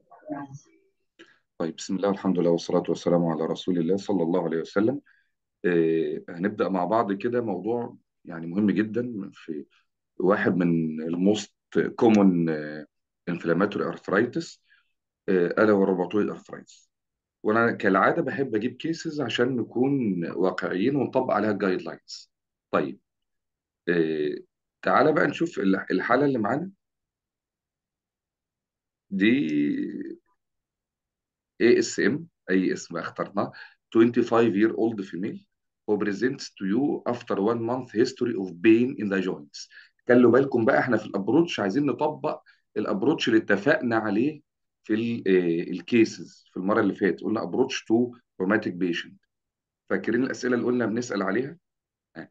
طيب بسم الله والحمد لله والصلاة والسلام على رسول الله صلى الله عليه وسلم آه هنبدأ مع بعض كده موضوع يعني مهم جدا في واحد من الموست كومون انفلاماتوري ارثرايتس الا وهو الروماتويد ارثرايتس وانا كالعاده بحب اجيب كيسز عشان نكون واقعيين ونطبق عليها الجايد لاينز طيب آه تعالى بقى نشوف الح- الحالة اللي معانا دي ASM أي اسم اخترناه 25 year old female who presents to you after one month history of pain in the joints خلوا بالكم بقى احنا في الابروتش عايزين نطبق الابروتش اللي اتفقنا عليه في الكيسز في المره اللي فاتت قلنا ابروتش تو روماتيك بيشنت فاكرين الاسئله اللي قلنا بنسال عليها آه،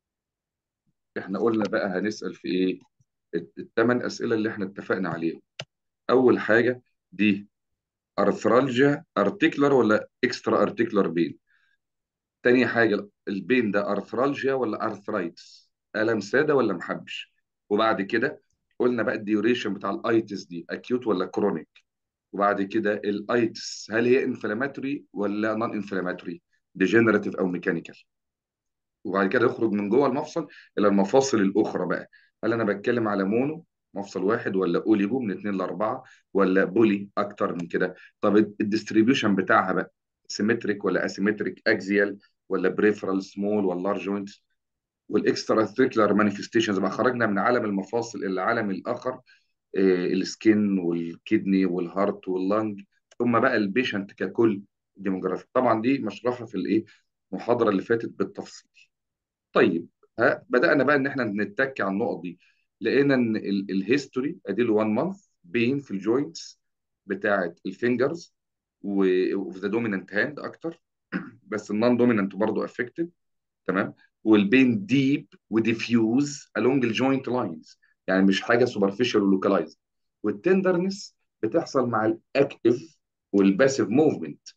احنا قلنا بقى هنسال في ايه الثمان اسئله اللي احنا اتفقنا عليهم اول حاجه دي ارثرالجيا ارتيكلر ولا اكسترا ارتيكلر بين تاني حاجة البين ده أرثرالجيا ولا أرثرايتس ألم سادة ولا محبش وبعد كده قلنا بقى الديوريشن بتاع الأيتس دي أكيوت ولا كرونيك وبعد كده الأيتس هل هي انفلاماتوري ولا نون انفلاماتوري ديجنراتيف أو ميكانيكال وبعد كده يخرج من جوه المفصل إلى المفاصل الأخرى بقى هل أنا بتكلم على مونو مفصل واحد ولا أوليجو من اثنين لأربعة ولا بولي أكتر من كده طب الديستريبيوشن بتاعها بقى سيمتريك ولا اسيمتريك اكزيال ولا بريفرال سمول ولا لارج جوينت والاكسترا ارتيكولار مانيفستيشنز بقى خرجنا من عالم المفاصل الى العالم الاخر آه، السكين والكدني والهارت واللنج ثم بقى البيشنت ككل ديموجرافي طبعا دي مشروحه في الايه المحاضره اللي فاتت بالتفصيل طيب ها بدانا بقى ان احنا نتك على النقط دي لقينا ان الهيستوري ادي له 1 مانث بين في الجوينتس بتاعه الفينجرز وفي ذا دومينانت هاند اكتر بس النون دومينانت برضه افكتد تمام والبين ديب وديفيوز along الجوينت لاينز يعني مش حاجه سوبرفيشال ولوكالايز والتندرنس بتحصل مع الاكتف والباسيف موفمنت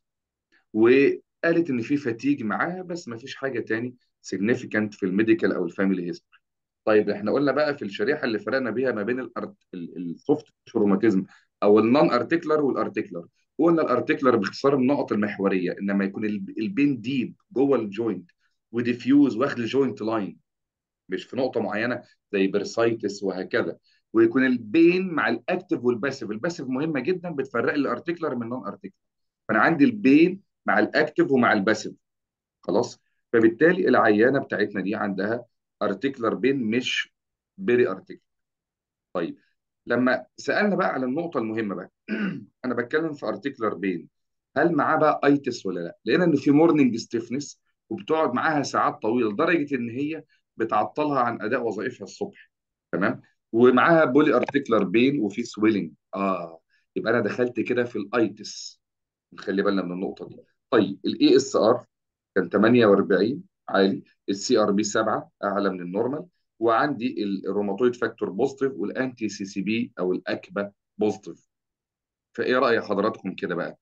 وقالت ان في فاتيج معاها بس ما فيش حاجه تاني significant في الميديكال او الفاميلي هيستوري طيب احنا قلنا بقى في الشريحه اللي فرقنا بيها ما بين السوفت روماتيزم او النون ارتيكلر والارتيكلر قلنا الارتيكلر باختصار النقط المحوريه انما يكون الب- البين ديب جوه الجوينت وديفيوز واخد الجوينت لاين مش في نقطه معينه زي برسايتس وهكذا ويكون البين مع الاكتف والباسيف الباسيف مهمه جدا بتفرق لي الارتيكلر من النون ارتيكلر فانا عندي البين مع الاكتف ومع الباسيف خلاص فبالتالي العيانه بتاعتنا دي عندها ارتيكلر بين مش بيري ارتيكلر طيب لما سالنا بقى على النقطه المهمه بقى انا بتكلم في ارتيكلر بين هل معاه بقى ايتس ولا لا لقينا ان في مورنينج ستيفنس وبتقعد معاها ساعات طويله لدرجه ان هي بتعطلها عن اداء وظائفها الصبح تمام ومعاها بولي ارتيكلر بين وفي سويلنج اه يبقى انا دخلت كده في الايتس نخلي بالنا من النقطه دي طيب الاي اس ار كان 48 عالي السي ار بي 7 اعلى من النورمال وعندي الروماتويد فاكتور بوزيتيف والانتي سي سي بي او الاكبا بوزيتيف فايه راي حضراتكم كده بقى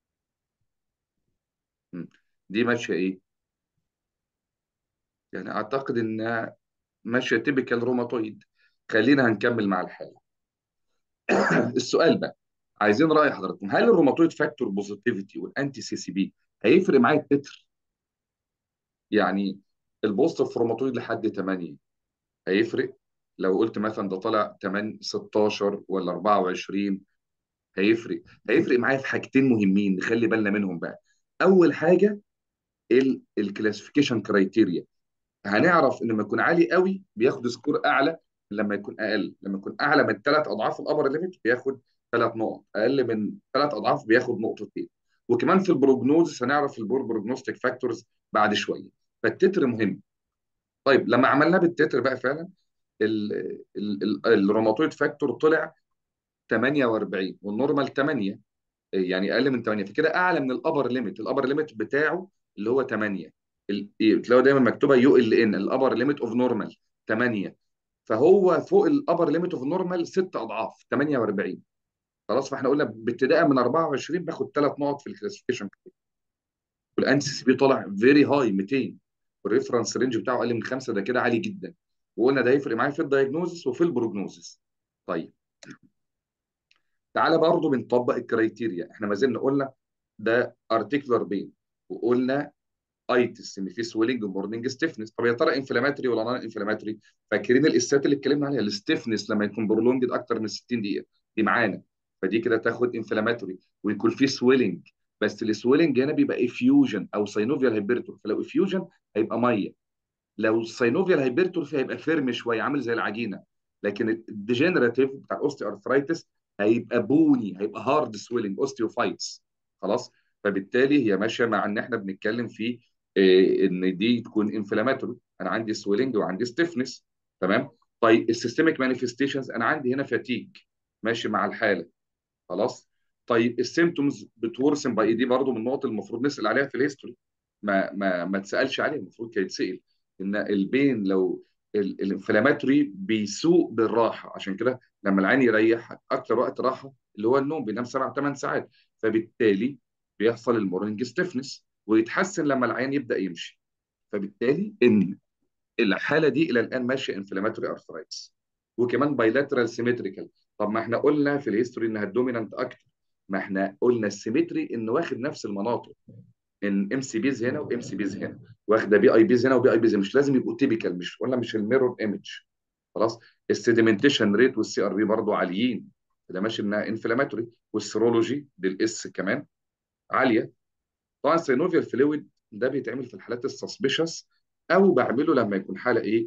مم. دي ماشيه ايه يعني اعتقد انها ماشيه تيبيكال روماتويد خلينا هنكمل مع الحاله السؤال بقى عايزين راي حضراتكم هل الروماتويد فاكتور بوزيتيفيتي والانتي سي سي بي هيفرق معايا التتر يعني البوزيتيف روماتويد لحد 8 هيفرق لو قلت مثلا ده طالع 8 16 ولا 24 هيفرق هيفرق معايا في حاجتين مهمين نخلي بالنا منهم بقى اول حاجه الكلاسيفيكيشن كرايتيريا هنعرف ان لما يكون عالي قوي بياخد سكور اعلى من لما يكون اقل لما يكون اعلى من ثلاث اضعاف الابر ليميت بياخد ثلاث نقط اقل من ثلاث اضعاف بياخد نقطتين وكمان في البروجنوز هنعرف البور بروجنوستيك فاكتورز بعد شويه فالتتر مهم طيب لما عملناه بالتتر بقى فعلا ال- ال- ال- الروماتويد فاكتور طلع 48 والنورمال 8 يعني اقل من 8 فكده اعلى من الابر ليميت الابر ليميت بتاعه اللي هو 8 ال- إيه، تلاقوا دايما مكتوبه يو ال ان الابر ليميت اوف نورمال 8 فهو فوق الابر ليميت اوف نورمال ست اضعاف 48 خلاص فاحنا قلنا بابتداء من 24 باخد ثلاث نقط في الكلاسيفيكيشن والان سي سي بي طالع فيري هاي 200 والريفرنس رينج بتاعه اقل من 5 ده كده عالي جدا وقلنا ده هيفرق معايا في الدايجنوزس وفي البروجنوزس طيب تعالى برضه بنطبق الكرايتيريا احنا ما زلنا قلنا ده ارتيكولار بين وقلنا ايتس ان في سويلنج ومورنينج ستيفنس طب يا ترى انفلاماتري ولا نون انفلاماتري فاكرين الاسات اللي اتكلمنا عليها الستيفنس لما يكون برولونجد اكتر من 60 دقيقه دي معانا فدي كده تاخد انفلاماتوري ويكون في سويلنج بس السويلنج هنا بيبقى افيوجن او ساينوفيال هايبرتور فلو افيوجن هيبقى ميه لو الساينوفيال هايبرتروفي هيبقى فيرم شويه عامل زي العجينه لكن الديجنراتيف بتاع الاوستي ارثرايتس هيبقى بوني هيبقى هارد سويلنج اوستيوفايتس خلاص فبالتالي هي ماشيه مع ان احنا بنتكلم في إيه ان دي تكون انفلاماتوري انا عندي سويلنج وعندي ستيفنس تمام طيب السيستميك مانيفستيشنز انا عندي هنا فاتيج ماشي مع الحاله خلاص طيب السيمتومز بتورسن باي دي برضو من النقط المفروض نسال عليها في الهيستوري ما ما ما تسالش عليها المفروض كان يتسال ان البين لو ال- الانفلاماتوري بيسوء بالراحه عشان كده لما العين يريح اكتر وقت راحه اللي هو النوم بينام سبع ثمان ساعات فبالتالي بيحصل المورنينج ستيفنس ويتحسن لما العين يبدا يمشي فبالتالي ان الحاله دي الى الان ماشيه انفلاماتوري ارثرايتس وكمان بايلاترال سيمتريكال طب ما احنا قلنا في الهيستوري انها الدومينانت اكتر ما احنا قلنا السيمتري انه واخد نفس المناطق ان ام سي بيز هنا وام سي بيز هنا واخده بي اي بيز هنا وبي اي بيز هنا مش لازم يبقوا تيبيكال مش ولا مش الميرور ايمج خلاص السيديمنتيشن ريت والسي ار بي برضه عاليين ده ماشي انها انفلاماتوري والسيرولوجي بالاس كمان عاليه طبعا السينوفيال فلويد ده بيتعمل في الحالات السسبشس او بعمله لما يكون حاله ايه,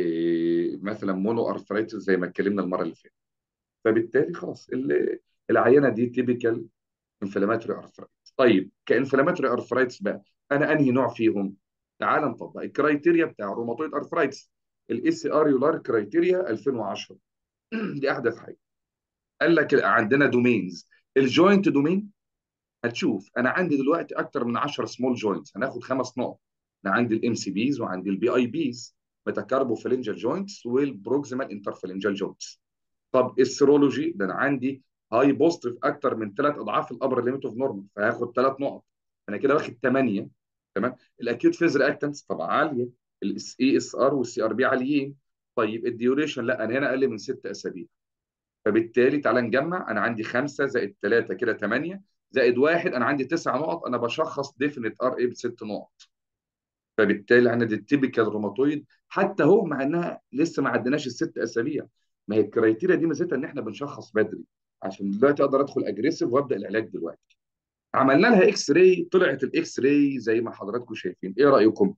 إيه مثلا مونو ارثرايتس زي ما اتكلمنا المره اللي فاتت فبالتالي خلاص ال- العينه دي تيبيكال انفلاماتوري ارثرايتس طيب كانفلاماتوري ارثرايتس بقى انا انهي نوع فيهم تعال نطبق الكرايتيريا بتاع روماتويد ارثرايتس الاس ار يولار كرايتيريا 2010 دي احدث حاجه قال لك عندنا دومينز الجوينت دومين هتشوف انا عندي دلوقتي اكتر من 10 سمول جوينتس هناخد خمس نقط انا عندي الام سي بيز وعندي البي اي بيز ميتاكاربوفالنجال جوينتس والبروكسيمال انترفالنجال جوينتس طب السيرولوجي ده انا عندي هاي بوزيتيف اكتر من ثلاث اضعاف الابر ليميت اوف نورمال فهاخد ثلاث نقط انا كده واخد ثمانيه تمام الاكيوت فيز رياكتنس طبعا عاليه الاس اي اس ار والسي ار بي عاليين طيب الديوريشن لا انا هنا اقل من ست اسابيع فبالتالي تعالى نجمع انا عندي خمسه زائد ثلاثه كده ثمانيه زائد واحد انا عندي تسع نقط انا بشخص ديفينيت ار اي بست نقط فبالتالي عندي التيبيكال روماتويد حتى هو مع انها لسه ما عدناش الست اسابيع ما هي الكرايتيريا دي ميزتها ان احنا بنشخص بدري عشان دلوقتي اقدر ادخل اجريسيف وابدا العلاج دلوقتي عملنا لها اكس راي طلعت الاكس راي زي ما حضراتكم شايفين ايه رايكم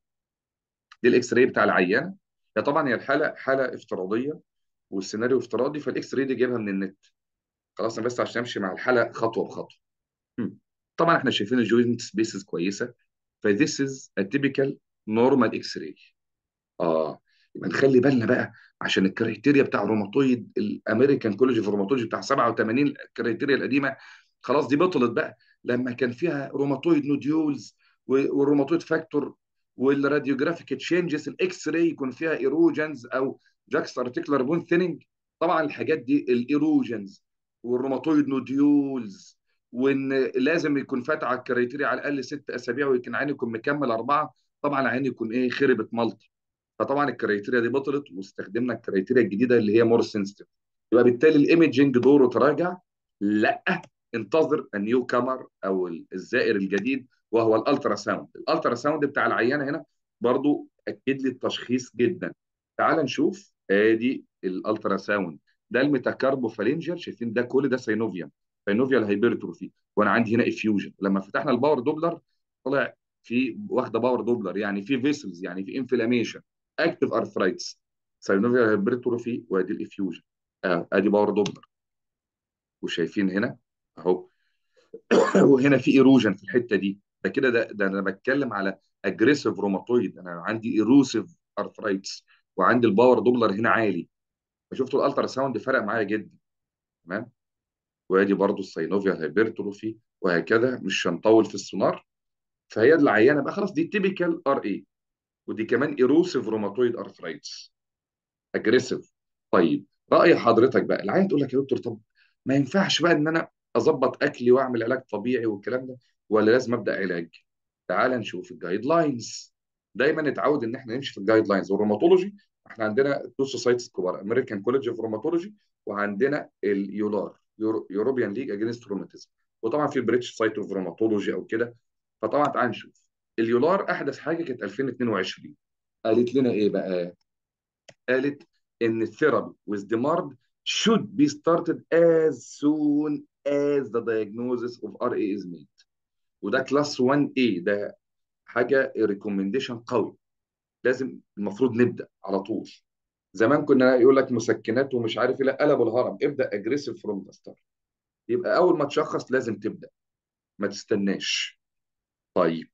دي الاكس راي بتاع العيانه هي طبعا هي الحاله حاله افتراضيه والسيناريو افتراضي فالاكس راي دي جايبها من النت خلاص انا بس عشان امشي مع الحاله خطوه بخطوه مم. طبعا احنا شايفين الجوينت سبيسز كويسه فذيس از ا تيبيكال نورمال اكس راي اه يبقى نخلي بالنا بقى عشان الكريتيريا بتاع روماتويد الامريكان كوليج اوف روماتولوجي بتاع 87 الكريتيريا القديمه خلاص دي بطلت بقى لما كان فيها روماتويد نوديولز والروماتويد فاكتور والراديوجرافيك تشينجز الاكس راي يكون فيها ايروجنز او جاكس ارتيكولار بون ثيننج طبعا الحاجات دي الايروجنز والروماتويد نوديولز وان لازم يكون فات على الكريتيريا على الاقل ست اسابيع ويمكن عين يكون مكمل اربعه طبعا العين يكون ايه خربت ملطي فطبعا الكريتيريا دي بطلت واستخدمنا الكريتيريا الجديده اللي هي مور سنسيتيف يبقى بالتالي الايمجنج دوره تراجع لا انتظر النيو كامر او الزائر الجديد وهو الالترا ساوند الالترا ساوند بتاع العيانه هنا برضو اكد لي التشخيص جدا تعال نشوف ادي الالترا ساوند ده الميتاكاربوفالينجر شايفين ده كل ده سينوفيوم سينوفيال هايبرتروفي وانا عندي هنا افيوجن لما فتحنا الباور دوبلر طلع في واخده باور دوبلر يعني في فيسلز يعني في انفلاميشن اكتف ارثرايتس سينوفيال هايبرتروفي وادي الافيوجن اه ادي باور دوبلر وشايفين هنا اهو وهنا في ايروجن في الحته دي ده كده ده, ده انا بتكلم على اجريسيف روماتويد انا عندي ايروسيف ارثرايتس وعندي الباور دوبلر هنا عالي فشفتوا الالترا ساوند فرق معايا جدا تمام وادي برضو السينوفيال هايبرتروفي وهكذا مش هنطول في السونار فهي العيانه بقى خلاص دي تيبيكال ار اي ودي كمان ايروسيف روماتويد ارثرايتس اجريسيف طيب راي حضرتك بقى العيان تقول لك يا دكتور طب ما ينفعش بقى ان انا اظبط اكلي واعمل علاج طبيعي والكلام ده ولا لازم ابدا علاج تعال نشوف الجايد لاينز دايما نتعود ان احنا نمشي في الجايد لاينز والروماتولوجي احنا عندنا تو سوسايتيز كبار امريكان كوليدج اوف روماتولوجي وعندنا اليولار يوروبيان ليج اجينست روماتيزم وطبعا في البريتش سايت اوف روماتولوجي او كده فطبعا تعال نشوف اليولار احدث حاجه كانت 2022 قالت لنا ايه بقى؟ قالت ان الثيرابي with DMARD should be started as soon as the diagnosis of RA is made وده كلاس 1A ده حاجه ريكومنديشن قوي لازم المفروض نبدا على طول زمان كنا يقول لك مسكنات ومش عارف ايه لا قلبوا الهرم ابدا اجريسيف فروم ذا ستارت يبقى اول ما تشخص لازم تبدا ما تستناش طيب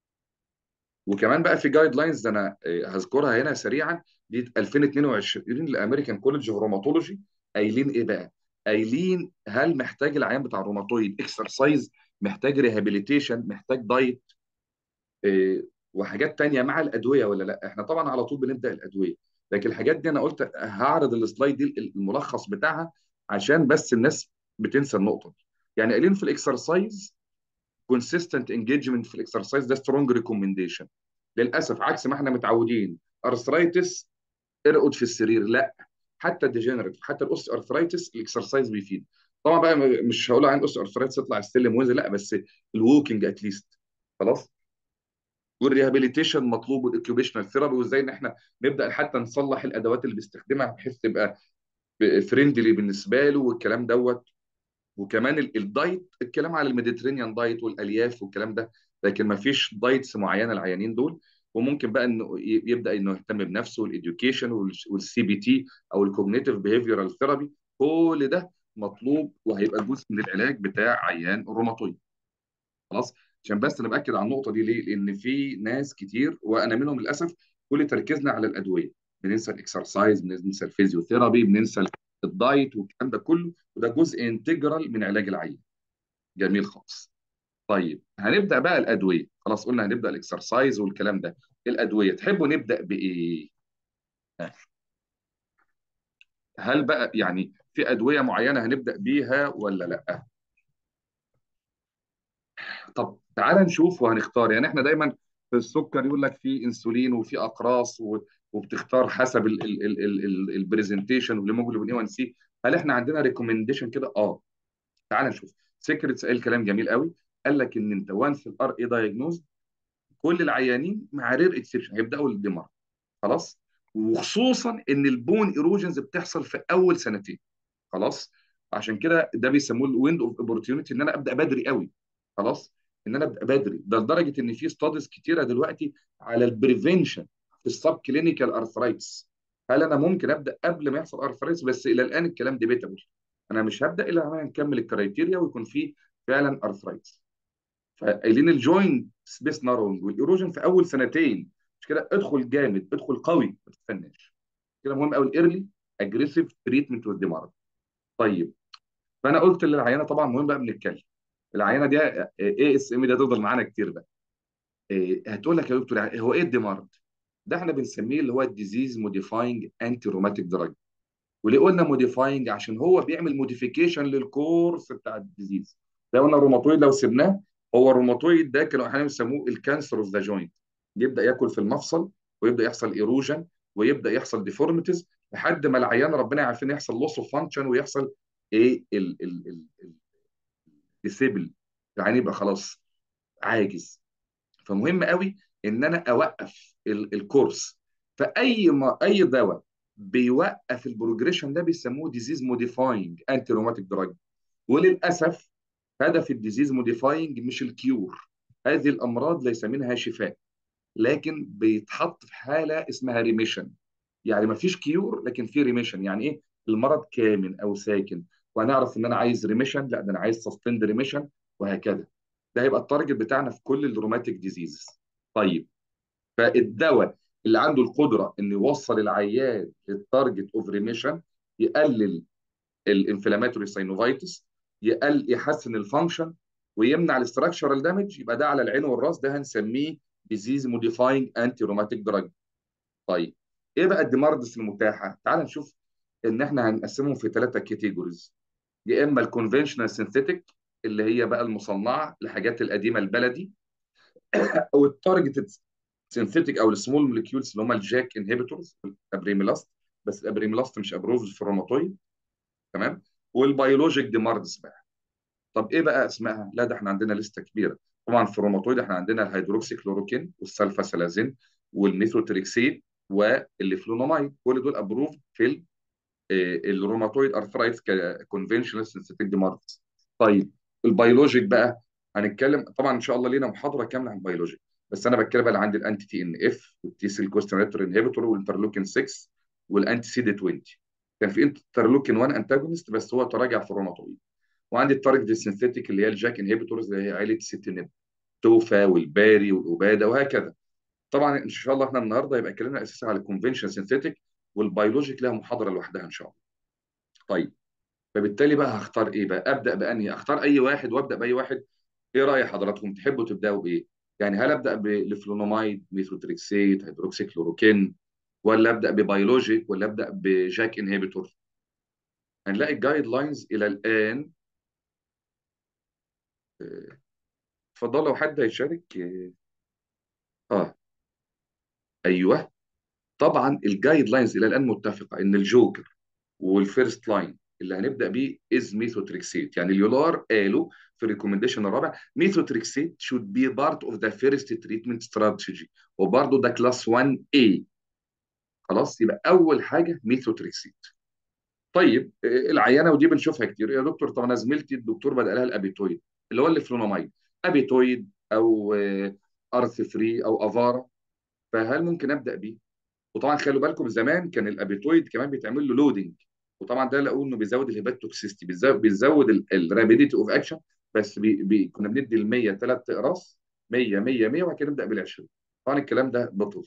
وكمان بقى في جايد لاينز انا آه، هذكرها هنا سريعا دي 2022 للامريكان كولج اوف روماتولوجي قايلين ايه بقى؟ قايلين هل محتاج العيان بتاع الروماتويد اكسرسايز محتاج ريهابيليتيشن محتاج دايت آه، وحاجات تانية مع الادويه ولا لا؟ احنا طبعا على طول بنبدا الادويه لكن الحاجات دي انا قلت هعرض السلايد دي الملخص بتاعها عشان بس الناس بتنسى النقطه دي يعني قايلين في الاكسرسايز كونسيستنت انجيجمنت في الاكسرسايز ده سترونج ريكومنديشن للاسف عكس ما احنا متعودين ارثرايتس ارقد في السرير لا حتى الديجنريتيف حتى الاوس ارثرايتس الاكسرسايز بيفيد طبعا بقى م- مش هقول عن اوس ارثرايتس يطلع السلم وينزل لا بس الووكينج اتليست خلاص والريهابيليتيشن مطلوب والاوكيوبيشنال ثيرابي وازاي ان احنا نبدا حتى نصلح الادوات اللي بيستخدمها بحيث تبقى فريندلي بالنسبه له والكلام دوت وكمان ال- الدايت الكلام على الميديترينيان دايت والالياف والكلام ده لكن ما فيش دايتس معينه العيانين دول وممكن بقى انه ي- يبدا انه يهتم بنفسه والاديوكيشن والسي بي تي او الكوجنيتيف بيهيفيرال ثيرابي كل ده مطلوب وهيبقى جزء من العلاج بتاع عيان الروماتويد خلاص عشان بس انا باكد على النقطه دي ليه؟ لان في ناس كتير وانا منهم للاسف كل تركيزنا على الادويه بننسى الاكسرسايز بننسى الفيزيوثيرابي بننسى الدايت والكلام ده كله وده جزء انتجرال من علاج العيان جميل خالص طيب هنبدا بقى الادويه خلاص قلنا هنبدا الاكسرسايز والكلام ده الادويه تحبوا نبدا بايه هل بقى يعني في ادويه معينه هنبدا بيها ولا لا طب تعال نشوف وهنختار يعني احنا دايما في السكر يقول لك في انسولين وفي اقراص و- وبتختار حسب البرزنتيشن والهيموجلوبين اي 1 سي هل احنا عندنا ريكومنديشن كده اه تعال نشوف سيكريتس قال كلام جميل قوي قال لك ان انت وانس الار اي دايجنوز كل العيانين مع رير اكسبشن هيبداوا الدمار خلاص وخصوصا ان البون ايروجنز بتحصل في اول سنتين خلاص عشان كده ده بيسموه الويند اوف اوبورتيونيتي ان انا ابدا بدري قوي خلاص ان انا ابدا بدري ده لدرجه ان في ستاديز كتيره دلوقتي على البريفنشن في السب كلينيكال ارثرايتس هل انا ممكن ابدا قبل ما يحصل ارثرايتس بس الى الان الكلام ديبيتابل انا مش هبدا الا لما نكمل الكرايتيريا ويكون في فعلا ارثرايتس فقايلين الجوينت سبيس نارونج والايروجن في اول سنتين مش كده ادخل جامد ادخل قوي ما تستناش كده مهم قوي الايرلي اجريسيف تريتمنت والدمار طيب فانا قلت للعيانه طبعا مهم بقى بنتكلم العينه دي اي اس ام دي هتفضل معانا كتير بقى إيه هتقول لك يا دكتور هو ايه الديمارد؟ ده احنا بنسميه اللي هو الديزيز موديفاينج انتي روماتيك دراج وليه قلنا موديفاينج عشان هو بيعمل موديفيكيشن للكورس بتاع الديزيز زي قلنا الروماتويد لو سبناه هو الروماتويد ده كانوا احيانا بيسموه الكانسر اوف ذا جوينت يبدا ياكل في المفصل ويبدا يحصل ايروجن ويبدا يحصل ديفورميتيز لحد ما العيان ربنا يعافينا يحصل لوس اوف فانكشن ويحصل ايه ال ال ال ديسيبل يعني يبقى خلاص عاجز فمهم قوي ان انا اوقف ال- الكورس فاي ما اي دواء بيوقف البروجريشن ده بيسموه ديزيز موديفاينج انتي روماتيك دراج وللاسف هدف الديزيز موديفاينج مش الكيور هذه الامراض ليس منها شفاء لكن بيتحط في حاله اسمها ريميشن يعني ما فيش كيور لكن في ريميشن يعني ايه المرض كامن او ساكن وهنعرف ان انا عايز ريميشن لا ده انا عايز سستند ريميشن وهكذا ده هيبقى التارجت بتاعنا في كل الروماتيك ديزيزز طيب فالدواء اللي عنده القدره انه يوصل العيان للتارجت اوف ريميشن يقلل الانفلاماتوري ساينوفايتس يقل يحسن الفانكشن ويمنع الاستراكشرال دامج يبقى ده على العين والراس ده هنسميه ديزيز موديفاينج انتي روماتيك دراج طيب ايه بقى الديماردس المتاحه تعال نشوف ان احنا هنقسمهم في ثلاثه كاتيجوريز يا اما الكونفنشنال سينثيتك اللي هي بقى المصنعه الحاجات القديمه البلدي او التارجتد سينثيتك او السمول موليكيولز اللي هم الجاك انهبيتورز الابريميلاست بس الابريميلاست مش ابروفد في الروماتويد تمام والبيولوجيك ديماردز بقى طب ايه بقى اسمائها؟ لا ده احنا عندنا لسته كبيره طبعا في الروماتويد احنا عندنا الهيدروكسي كلوروكين والسلفاسلازين والميثوتريكسيت والفلونامايد كل دول ابروف في ال- آه، الروماتويد ارثرايتس كونفنشنال سينثيتيك ديماردز طيب البيولوجيك بقى هنتكلم طبعا ان شاء الله لينا محاضره كامله عن البيولوجيك بس انا بتكلم بقى عن الانتي تي ان اف والتي سيل كوستيميتر انهبيتور والانترلوكين 6 والانتي سي دي 20 كان في انترلوكين 1 انتاجونست بس هو تراجع في الروماتويد وعندي التارجت السينثيتيك اللي هي الجاك انهبيتورز اللي هي عائله الستينيب توفا والباري والاوباده وهكذا طبعا ان شاء الله احنا النهارده يبقى اتكلمنا اساسا على الكونفنشن سينثيتيك والبيولوجيك لها محاضره لوحدها ان شاء الله طيب فبالتالي بقى هختار ايه بقى ابدا بانهي اختار اي واحد وابدا باي واحد ايه راي حضراتكم تحبوا تبداوا بايه يعني هل ابدا بالفلونومايد ميثوتريكسيت هيدروكسي كلوروكين ولا ابدا ببيولوجيك ولا ابدا بجاك انهبيتور هنلاقي الجايد لاينز الى الان آه، اتفضل لو حد هيشارك اه آه، ايوه طبعا الجايد لاينز الى الان متفقه ان الجوكر والفيرست لاين اللي هنبدا بيه از ميثوتريكسيت يعني اليولار قالوا في الريكومنديشن الرابع ميثوتريكسيت should be part of the first treatment strategy وبرضه ده كلاس 1 A خلاص يبقى اول حاجه ميثوتريكسيت طيب آه، العيانه ودي بنشوفها كتير يا دكتور طب انا زميلتي الدكتور بدأ لها الابيتويد اللي هو الفلونامايد ابيتويد او ارث 3 او افارا فهل ممكن ابدا بيه وطبعا خلوا بالكم زمان كان الابيتويد كمان بيتعمل له لودنج وطبعا ده لقوا انه بيزود الهيبات توكسيستي بيزود بيزود الرابيديتي اوف اكشن بس بي بي كنا بندي ال 100 ثلاث اقراص 100 100 100 وبعد كده نبدا بال 20 طبعا الكلام ده بطل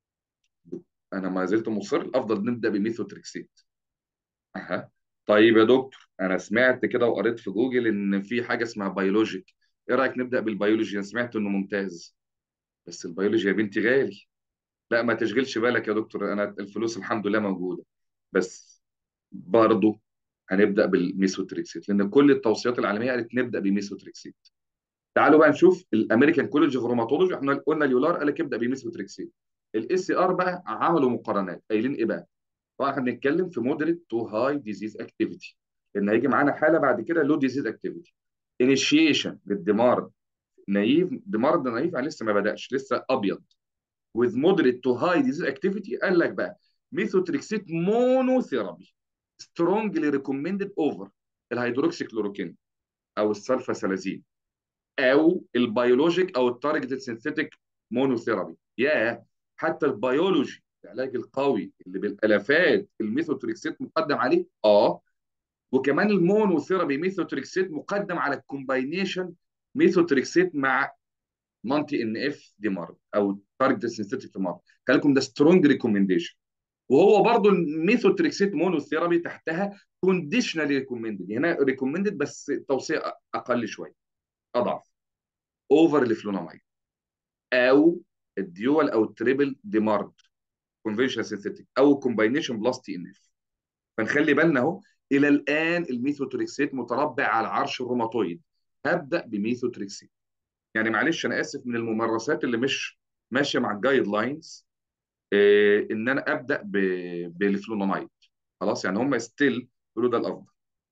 انا ما زلت مصر الافضل نبدا بميثوتريكسيت اها طيب يا دكتور انا سمعت كده وقريت في جوجل ان في حاجه اسمها بيولوجيك ايه رايك نبدا بالبيولوجي انا سمعت انه ممتاز بس البيولوجي يا بنتي غالي لا ما تشغلش بالك يا دكتور انا الفلوس الحمد لله موجوده بس برضه هنبدا بالميثوتريكسيت لان كل التوصيات العالميه قالت نبدا بميثوتريكسيت تعالوا بقى نشوف الامريكان كولج اوف روماتولوجي احنا قلنا اليولار قال لك ابدا بميثوتريكسيت الاي سي ار بقى عملوا مقارنات قايلين ايه بقى طبعا احنا بنتكلم في مودريت تو هاي ديزيز اكتيفيتي لان هيجي معانا حاله بعد كده لو ديزيز اكتيفيتي انيشيشن للدمار نايف دمار ده نايف يعني لسه ما بداش لسه ابيض with moderate to high disease activity قال لك بقى ميثوتريكسيت مونوثيرابي strongly recommended over الهيدروكسي كلوروكين او السلفاسلازين او البيولوجيك او التارجتد سينثيتيك مونوثيرابي يا حتى البيولوجي العلاج القوي اللي بالالافات الميثوتريكسيت مقدم عليه اه وكمان المونوثيرابي ميثوتريكسيت مقدم على الكومباينيشن ميثوتريكسيت مع مالتي ان اف ديمارد او تارجت سينثيتيك ديمارد خلي بالكم ده سترونج ريكومنديشن وهو برضو الميثوتريكسيت مونوثيرابي تحتها كونديشنالي ريكومندد هنا ريكومندد بس توصيه اقل شويه اضعف اوفر الفلونامايد او الديول او التريبل ديمارد كونفنشنال سينثيتيك او كومباينيشن بلس تي ان اف فنخلي بالنا اهو الى الان الميثوتريكسيت متربع على عرش الروماتويد هبدا بميثوتريكسيت يعني معلش انا اسف من الممارسات اللي مش ماشيه مع الجايد لاينز إيه ان انا ابدا ب- بالفلونامايد خلاص يعني هم ستيل يقولوا ده الافضل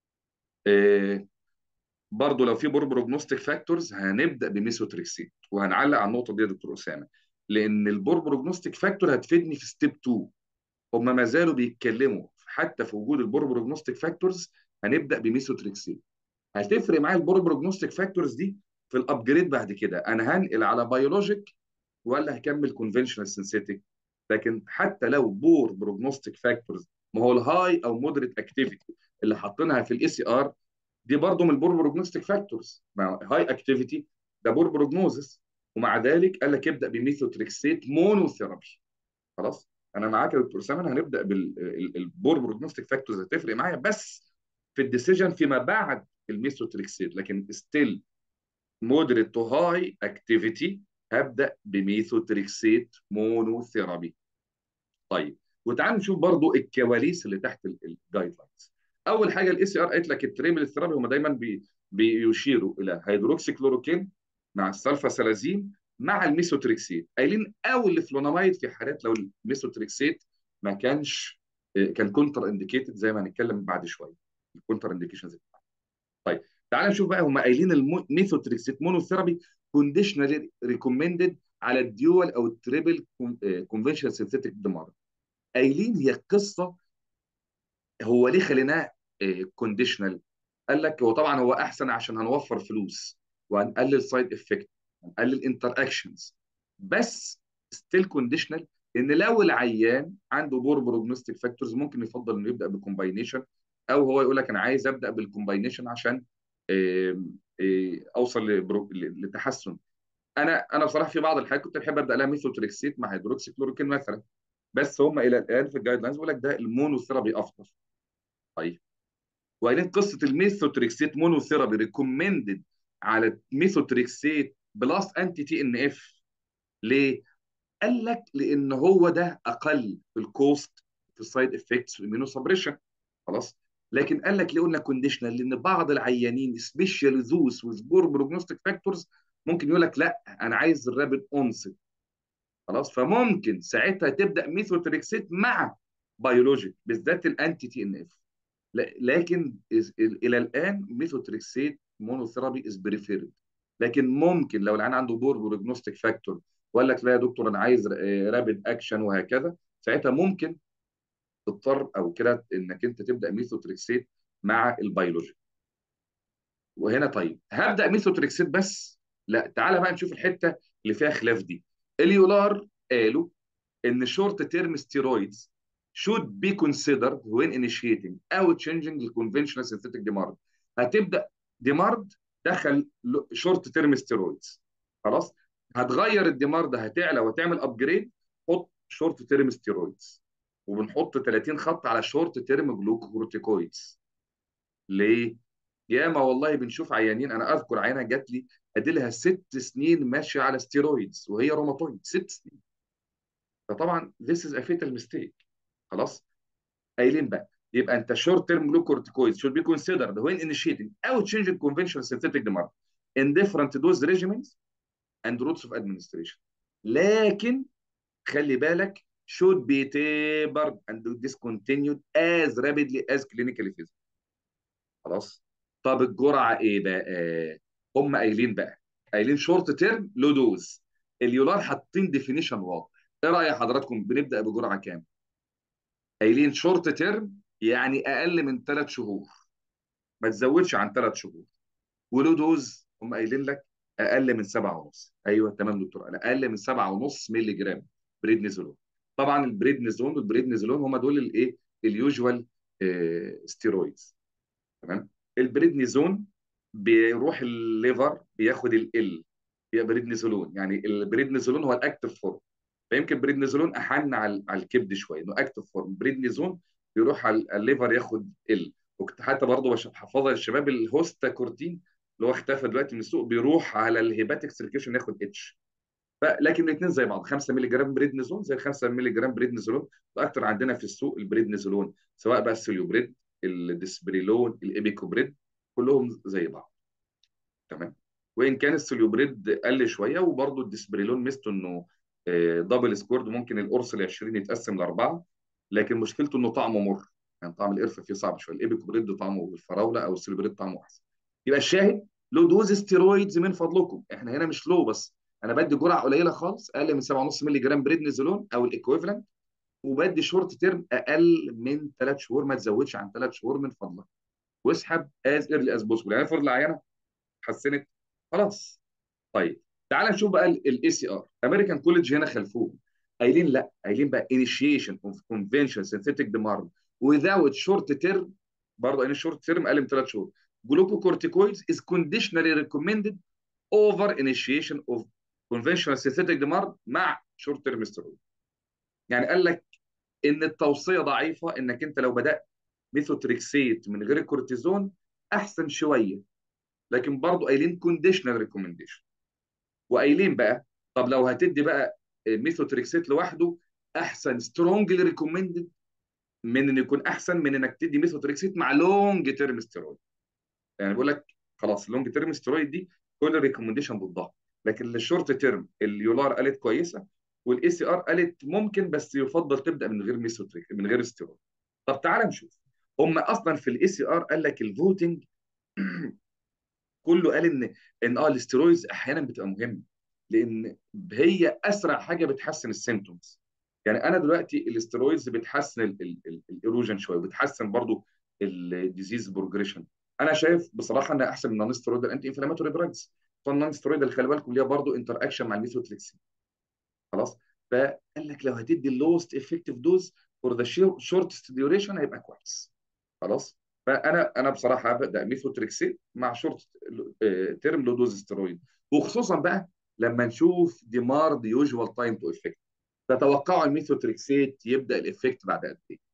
إيه برضه لو في بور بروجنوستيك فاكتورز هنبدا بميثوتريكسيت وهنعلق على النقطه دي يا دكتور اسامه لان البور بروجنوستيك فاكتور هتفيدني في ستيب 2 هم ما زالوا بيتكلموا حتى في وجود البور بروجنوستيك فاكتورز هنبدا بميثوتريكسيت هتفرق معايا البور بروجنوستيك فاكتورز دي في الابجريد بعد كده انا هنقل على بيولوجيك ولا هكمل كونفنشنال سينثيتيك لكن حتى لو بور بروجنوستيك فاكتورز ما هو الهاي او مودريت اكتيفيتي اللي حاطينها في الاي سي ار دي برضه من البور بروجنوستيك فاكتورز مع هاي اكتيفيتي ده بور بروجنوزس ومع ذلك قال لك ابدا بميثوتريكسيت مونوثيرابي خلاص انا معاك يا دكتور سامن هنبدا بالبور بروجنوستيك فاكتورز هتفرق معايا بس في الديسيجن فيما بعد الميثوتريكسيت لكن ستيل مودريت تو هاي اكتيفيتي هبدا بميثوتريكسيت مونوثيرابي طيب وتعالوا نشوف برضو الكواليس اللي تحت الجايد لاينز اول حاجه الاي سي ار قالت لك التريبل ثيرابي هم دايما بي بيشيروا الى هيدروكسي كلوروكين مع السلفاسلازين مع الميثوتريكسيت قايلين او الفلونامايد في حالات لو الميثوتريكسيت ما كانش كان كونتر انديكيتد زي ما هنتكلم بعد شويه الكونتر انديكيشنز طيب تعال نشوف بقى هم قايلين الميثوتريكسيت مونوثيرابي كونديشنالي ريكومندد على الديول او التريبل كونفشنال سينثيتك دمار قايلين هي قصه هو ليه خليناه كونديشنال قال لك هو طبعا هو احسن عشان هنوفر فلوس وهنقلل سايد افكت هنقلل انتر اكشنز بس ستيل كونديشنال ان لو العيان عنده بور بروجنوستيك فاكتورز ممكن يفضل انه يبدا بكومباينيشن او هو يقول لك انا عايز ابدا بالكومباينيشن عشان آم، آه، اوصل لبرو- لتحسن انا انا بصراحه في بعض الحالات كنت بحب ابدا لها ميثوتريكسيت مع هيدروكسي كلوروكين مثلا بس هم الى الان في الجايد لاينز بيقول لك ده المونوثيرابي افضل طيب وبعدين قصه الميثوتريكسيت مونوثيرابي ريكومندد على ميثوتريكسيت بلس انتي تي ان اف ليه؟ قال لك لان هو ده اقل في الكوست في السايد افكتس والاميونو سبريشن خلاص لكن قال لك ليه قلنا كونديشنال لان بعض العيانين سبيشال ذوس وذ بور بروجنوستيك فاكتورز ممكن يقول لك لا انا عايز الرابid اونست خلاص فممكن ساعتها تبدا ميثوتريكسيت مع بيولوجيك بالذات الانتي تي ان اف لكن is- الى الان ميثوتريكسيت مونوثيرابي از بريفيرد لكن ممكن لو العيان عنده بور بروجنوستيك فاكتور وقال لك لا يا دكتور انا عايز رابid اكشن وهكذا ساعتها ممكن تضطر او كده انك انت تبدا ميثوتريكسيت مع البيولوجيك وهنا طيب هبدا ميثوتريكسيت بس لا تعالى بقى نشوف الحته اللي فيها خلاف دي اليولار قالوا ان شورت تيرم ستيرويدز should be considered when initiating او changing the conventional synthetic demand هتبدا ديمارد دخل شورت تيرم ستيرويدز خلاص هتغير الديمارد هتعلى وتعمل ابجريد حط شورت تيرم ستيرويدز وبنحط 30 خط على شورت تيرم جلوكورتيكويدز ليه؟ ياما والله بنشوف عيانين انا اذكر عيانه جات لي اديلها ست سنين ماشيه على ستيرويدز وهي روماتويد ست سنين فطبعا this is a fatal mistake خلاص قايلين بقى يبقى انت short term glucocorticoids should be considered when initiating او changing conventional synthetic demand in different dose regimens and routes of administration لكن خلي بالك should be tapered and discontinued as rapidly as clinically feasible خلاص طب الجرعه ايه بقى هم قايلين بقى قايلين شورت تيرم لو دوز اليولار حاطين ديفينيشن واضح ايه راي حضراتكم بنبدا بجرعه كام قايلين شورت تيرم يعني اقل من ثلاث شهور ما تزودش عن ثلاث شهور ولو دوز هم قايلين لك اقل من سبعة ونص ايوه تمام دكتور انا اقل من سبعة ونص مللي جرام بريدنيزولون طبعا البريدنيزون والبريدنيزولون هم دول الايه اليوجوال ستيرويدز تمام البريدنيزون بيروح الليفر بياخد ال يبقى بريدنيزولون يعني البريدنيزولون هو الاكتف فورم فيمكن بريدنيزولون احن على على الكبد شويه انه اكتف فورم بريدنيزون بيروح على الليفر ياخد ال وكنت حتى برضه بحفظها للشباب الهوستا كورتين اللي هو اختفى دلوقتي من السوق بيروح على الهيباتيك سيركيشن ياخد اتش لكن الاثنين زي بعض 5 مللي جرام بريدنيزون زي 5 مللي جرام بريدنيزولون واكتر عندنا في السوق البريدنيزولون سواء بقى السوليوبريد الديسبريلون الابيكوبريد كلهم زي بعض تمام وان كان السوليوبريد قل شويه وبرده الديسبريلون ميزته انه دبل سكورد ممكن القرص ال 20 يتقسم لاربعه لكن مشكلته انه طعمه مر يعني طعم القرفه فيه صعب شويه الابيكوبريد طعمه بالفراوله او السوليوبريد طعمه احسن يبقى الشاهد لو دوز ستيرويدز من فضلكم احنا هنا مش لو بس انا بدي جرعه قليله خالص اقل من 7.5 مللي جرام بريدنيزولون او الايكويفالنت وبدي شورت تيرم اقل من 3 شهور ما تزودش عن 3 شهور من فضلك واسحب از ايرلي از بوسبل يعني فرض العينه حسنت خلاص طيب تعال نشوف بقى الاي سي ار امريكان كوليدج هنا خلفوهم قايلين لا قايلين بقى initiation of conventional synthetic demand without short term برضه قايلين شورت تيرم اقل من 3 شهور glucocorticoids is conditionally recommended over initiation of conventional synthetic demand مع short term steroid يعني قال لك ان التوصيه ضعيفه انك انت لو بدات ميثوتريكسيت من غير الكورتيزون احسن شويه لكن برضه قايلين كونديشنال ريكومنديشن وقايلين بقى طب لو هتدي بقى ميثوتريكسيت لوحده احسن سترونجلي ريكومندد من ان يكون احسن من انك تدي ميثوتريكسيت مع لونج تيرم ستيرويد يعني بقول لك خلاص اللونج تيرم ستيرويد دي كل الريكومنديشن ضدها لكن للشورت تيرم اليولار قالت كويسه والاي سي ار قالت ممكن بس يفضل تبدا من غير ميثوتريك من غير ستيرويد طب تعال نشوف هم اصلا في الاي سي ار قال لك الفوتنج كله قال ان ان اه الاسترويدز احيانا بتبقى مهمه لان هي اسرع حاجه بتحسن السيمتومز يعني انا دلوقتي الاسترويدز بتحسن الايروجن شويه وبتحسن برضو الديزيز بروجريشن انا شايف بصراحه انها احسن من النون ستيرويدال انتي انفلاماتوري دراجز فالنون ستيرويدال خلي بالكم ليها برضو انتر اكشن مع الميثوتريكسين خلاص فقال لك لو هتدي اللوست افكتيف دوز فور ذا شورتست ديوريشن هيبقى كويس خلاص فانا انا بصراحه هبدا ميثوتريكسين مع شورت تيرم لو دوز ستيرويد وخصوصا بقى لما نشوف ديمارد يوجوال تايم تو افكت تتوقعوا الميثوتريكسيت يبدا الافكت بعد قد ايه؟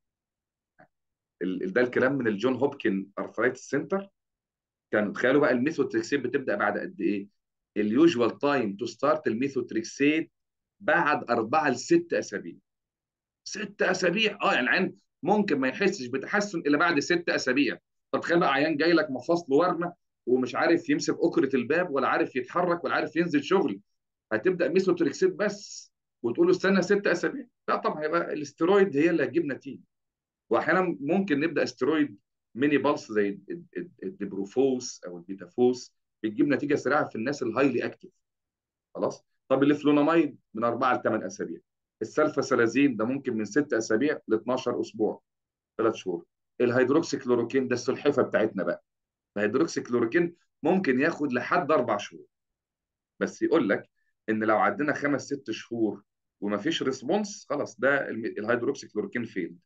ال- ده الكلام من الجون هوبكن ارثرايتس سنتر كان تخيلوا بقى الميثوتريكسيت بتبدا بعد قد ايه؟ اليوجوال تايم تو ستارت الميثوتريكسيت بعد اربعه لست اسابيع ست اسابيع اه يعني العين ممكن ما يحسش بتحسن الا بعد ست اسابيع طب تخيل بقى عيان جاي لك مفاصل ورمه ومش عارف يمسك اكره الباب ولا عارف يتحرك ولا عارف ينزل شغل هتبدا ميثوتريكسيت بس وتقول له استنى ست اسابيع لا طبعا هيبقى الاسترويد هي اللي هتجيب نتيجه واحيانا ممكن نبدا استرويد ميني بالس زي ال- ال- الديبروفوس او البيتافوس بتجيب نتيجه سريعه في الناس الهايلي اكتف خلاص طب الفلوناميد من اربعه لثمان اسابيع السلفاسلازين ده ممكن من ست اسابيع ل 12 اسبوع ثلاث شهور الهيدروكسي كلوروكين ده السلحفه بتاعتنا بقى الهيدروكسي كلوروكين ممكن ياخد لحد اربع شهور بس يقول لك ان لو عدينا خمس ست شهور وما فيش ريسبونس خلاص ده الم- الهيدروكسي كلوروكين فيلد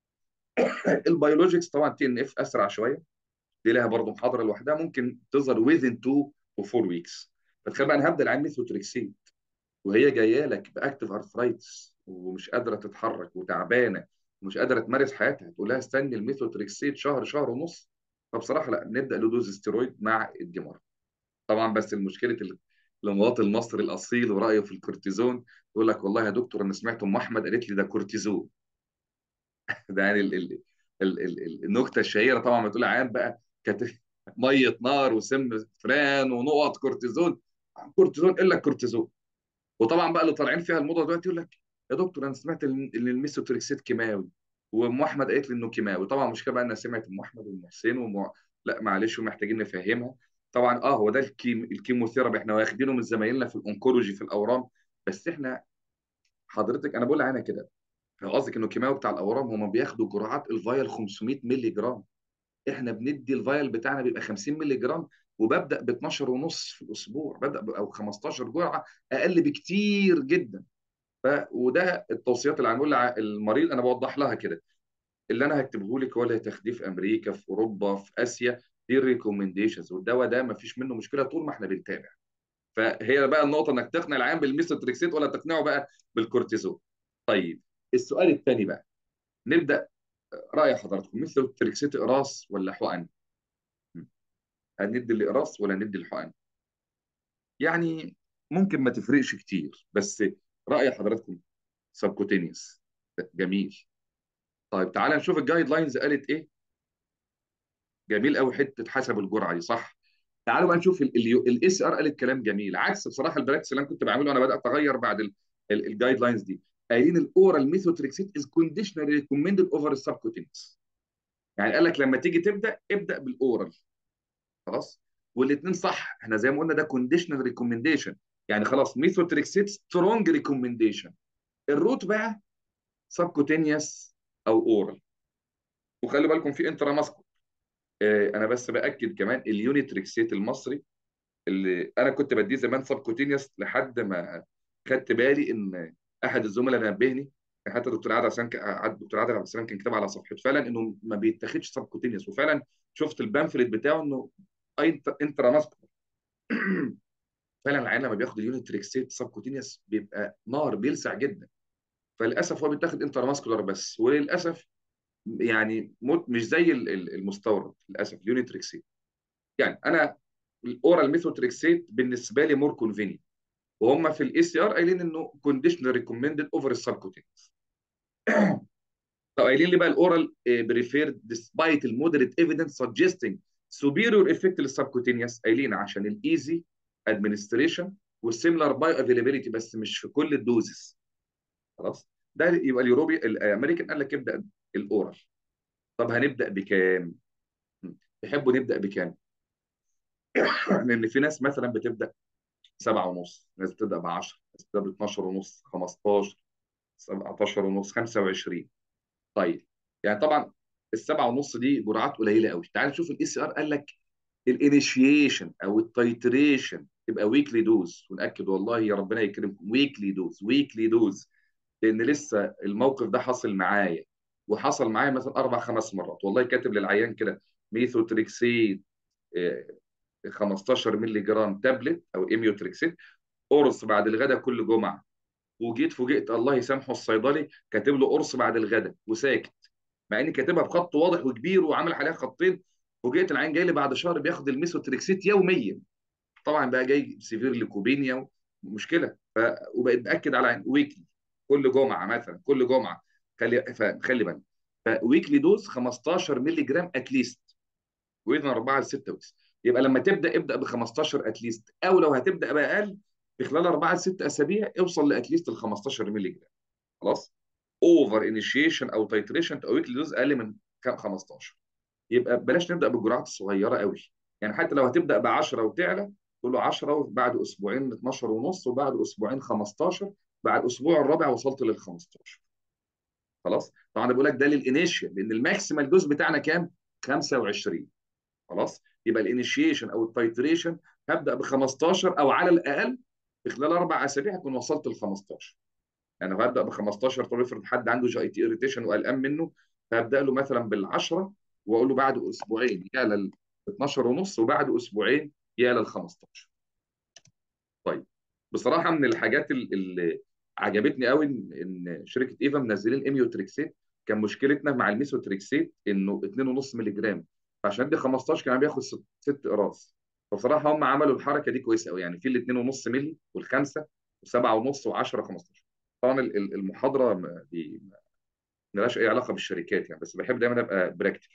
البيولوجيكس طبعا تي ان اف اسرع شويه دي لها برضه محاضره لوحدها ممكن تظهر within 2 و 4 ويكس فتخيل بقى انا هبدا العين ميثوتريكسين وهي جايه لك باكتف ارثرايتس ومش قادره تتحرك وتعبانه ومش قادره تمارس حياتها تقول لها استني الميثوتريكسيت شهر شهر ونص فبصراحه لا نبدا لدوز استرويد مع الجمار طبعا بس المشكله ال- المواطن المصري الاصيل ورايه في الكورتيزون يقول لك والله يا دكتور انا سمعت ام احمد قالت لي ده كورتيزون ده يعني ال ال ال ال ال النكته الشهيره طبعا ما تقول عيان بقى كانت ميه نار وسم فران ونقط كورتيزون كورتيزون الا الكورتيزون وطبعا بقى اللي طالعين فيها الموضه دلوقتي يقول لك يا دكتور انا سمعت ان إن الميثوتريكسيت كيماوي وام احمد قالت لي انه كيماوي طبعا المشكله بقى انا سمعت ام احمد وام حسين وم... لا معلش ومحتاجين نفهمها طبعا اه هو ده الكيم... الكيموثيرابي احنا واخدينه من زمايلنا في الانكولوجي في الاورام بس احنا حضرتك انا بقول عنها كده لو قصدك انه كيماوي بتاع الاورام هم بياخدوا جرعات الفايل 500 مللي جرام احنا بندي الفايل بتاعنا بيبقى 50 مللي جرام وببدا ب 12 ونص في الاسبوع ببدا ب- او 15 جرعه اقل بكتير جدا ف وده التوصيات اللي هنقول لع- المريض انا بوضح لها كده اللي انا هكتبه لك هو اللي هتاخديه في امريكا في اوروبا في اسيا دي الريكومنديشنز والدواء ده ما فيش منه مشكله طول ما احنا بنتابع فهي بقى النقطه انك تقنع العيان بالميثوتريكسيت ولا تقنعه بقى بالكورتيزون طيب السؤال الثاني بقى نبدا راي حضراتكم ميثوتريكسيت اقراص ولا حقن هندي الاقراص ولا ندي الحقن يعني ممكن ما تفرقش كتير بس راي حضراتكم سبكوتينيوس جميل طيب تعالى نشوف الجايد لاينز قالت ايه جميل قوي حته حسب الجرعه دي صح تعالوا بقى نشوف الاي سي ار قالت كلام جميل عكس بصراحه البراكتس اللي انا كنت بعمله انا بدات اغير بعد الجايد لاينز دي قايلين الاورال ميثوتريكسيت از كونديشنالي ريكومندد اوفر السبكوتينيوس يعني قال لك لما تيجي تبدا ابدا بالاورال خلاص والاثنين صح احنا زي ما قلنا ده كونديشنال ريكومنديشن يعني خلاص ميثوتريكسيت سترونج ريكومنديشن الروت بقى سبكوتينيوس او اورال وخلي بالكم في انترا ماسكو آه انا بس باكد كمان اليونيتريكسيت المصري اللي انا كنت بديه زمان سبكوتينيوس لحد ما خدت بالي ان احد الزملاء نبهني حتى دكتور عادل عشان دكتور عادل عبد السلام كان كتب على صفحته فعلا انه ما بيتاخدش سبكوتينيوس وفعلا شفت البامفلت بتاعه انه انترا ماسكو فعلا العيان لما بياخد اليونيتريكسيت سبكوتينيوس بيبقى نار بيلسع جدا فللاسف هو بيتاخد انترا ماسكولار بس وللاسف يعني موت مش زي المستورد للاسف اليونيتريكسيت يعني انا الاورال ميثوتريكسيت بالنسبه لي مور كونفينينت وهم في الاي سي ار قايلين انه كونديشنال ريكومندد اوفر السبكوتينيوس طب قايلين لي بقى الاورال بريفيرد ديسبايت المودريت ايفيدنس سجستنج سوبيريور افكت للسبكوتينيوس قايلين عشان الايزي ادمنستريشن والسيميلار بايو افيلابيلتي بس مش في كل الدوزز خلاص ده يبقى اليوروبي الامريكان قال لك ابدا الاورال طب هنبدا بكام تحبوا نبدا بكام لان في ناس مثلا بتبدا سبعة ونص ناس بتبدا ب 10 ناس بتبدا ب 12 ونص 15 17 ونص 25 طيب يعني طبعا السبعة ونص دي جرعات قليله قوي تعال نشوف الاي سي ار قال لك الانيشيشن او التايتريشن تبقى ويكلي دوز ونأكد والله يا ربنا يكرمكم ويكلي دوز ويكلي دوز لان لسه الموقف ده حصل معايا وحصل معايا مثلا اربع خمس مرات والله كاتب للعيان كده ميثوتريكسيد آه، 15 مللي جرام تابلت او اميوتريكسيد قرص بعد الغداء كل جمعه وجيت فوجئت الله يسامحه الصيدلي كاتب له قرص بعد الغداء وساكت مع اني كاتبها بخط واضح وكبير وعامل عليها خطين فوجئت العين جاي لي بعد شهر بياخد الميثوتريكسيد يوميا طبعا بقى جاي سيفير ليكوبينيا مشكله ف... وبقيت باكد على عين ويكلي كل جمعه مثلا كل جمعه خلي فخلي بالك فويكلي دوز 15 مللي جرام اتليست واذا 4 ل 6 ويكس يبقى لما تبدا ابدا ب 15 اتليست او لو هتبدا باقل في خلال 4 ل 6 اسابيع اوصل لاتليست ال 15 مللي جرام خلاص اوفر انيشيشن او تايتريشن او ويكلي دوز اقل من كام 15 يبقى بلاش نبدا بالجرعات الصغيره قوي يعني حتى لو هتبدا ب 10 وتعلى تقول له 10 وبعد اسبوعين 12 ونص وبعد اسبوعين 15 بعد الاسبوع الرابع وصلت لل 15 خلاص طبعا انا بقول لك ده للانيشيال لان الماكسيمال دوز بتاعنا كام 25 خلاص يبقى الانيشيشن او التايتريشن هبدا ب 15 او على الاقل في خلال اربع اسابيع هكون وصلت ل 15 يعني لو هبدا ب 15 طب افرض حد عنده جي اي تي اريتيشن وقلقان منه فهبدا له مثلا بال 10 واقول له بعد اسبوعين يعلى ال 12 ونص وبعد اسبوعين يعلى ال 15 طيب بصراحه من الحاجات ال- اللي عجبتني قوي ان إن شركه ايفا منزلين اميوتريكسيت كان مشكلتنا مع الميثوتريكسيت انه 2.5 مللي جرام فعشان ادي 15 كان بياخد ست ست اقراص فبصراحه هم عملوا الحركه دي كويسه قوي يعني في ال 2.5 مللي والخمسه وسبعه ونص و10 15 طبعا ال- ال- المحاضره ما- دي ملهاش اي علاقه بالشركات يعني بس بحب دايما ابقى براكتيكال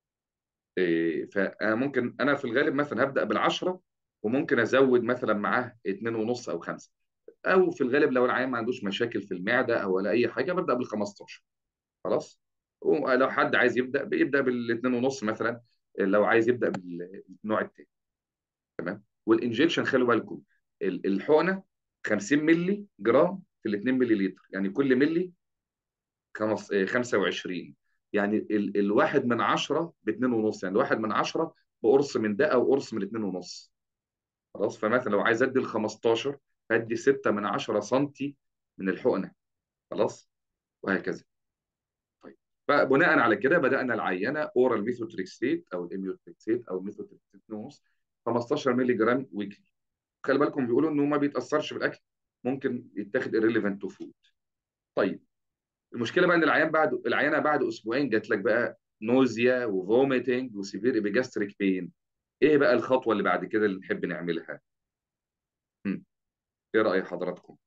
إيه، فانا ممكن انا في الغالب مثلا هبدا بالعشره وممكن ازود مثلا معاه اتنين ونص او خمسه او في الغالب لو العيان ما عندوش مشاكل في المعده او ولا اي حاجه ببدا بال 15 خلاص ولو حد عايز يبدا بيبدا بالاثنين ونص مثلا لو عايز يبدا بالنوع الثاني تمام والانجكشن خلوا بالكم ال- الحقنه 50 مللي جرام في ال 2 مللي لتر يعني كل مللي خمس- آه، 25 يعني ال- الواحد من 10 ب 2 ونص يعني الواحد من 10 بقرص من ده او قرص من 2 ونص خلاص فمثلا لو عايز ادي ال 15 هدي 6 من 10 سنتي من الحقنه خلاص وهكذا طيب فبناء على كده بدانا العينه اورال ميثوتريكسيت او الاميوتريكسيت او ميثوتريكسيت نوس 15 مللي جرام ويكلي خلي بالكم بيقولوا انه ما بيتاثرش بالاكل ممكن يتاخد irrelevant تو فود طيب المشكله بقى ان العيان بعد العيانه بعد اسبوعين جات لك بقى نوزيا وفوميتنج وسيفير ايبيجاستريك بين ايه بقى الخطوه اللي بعد كده اللي نحب نعملها هم. ايه راي حضراتكم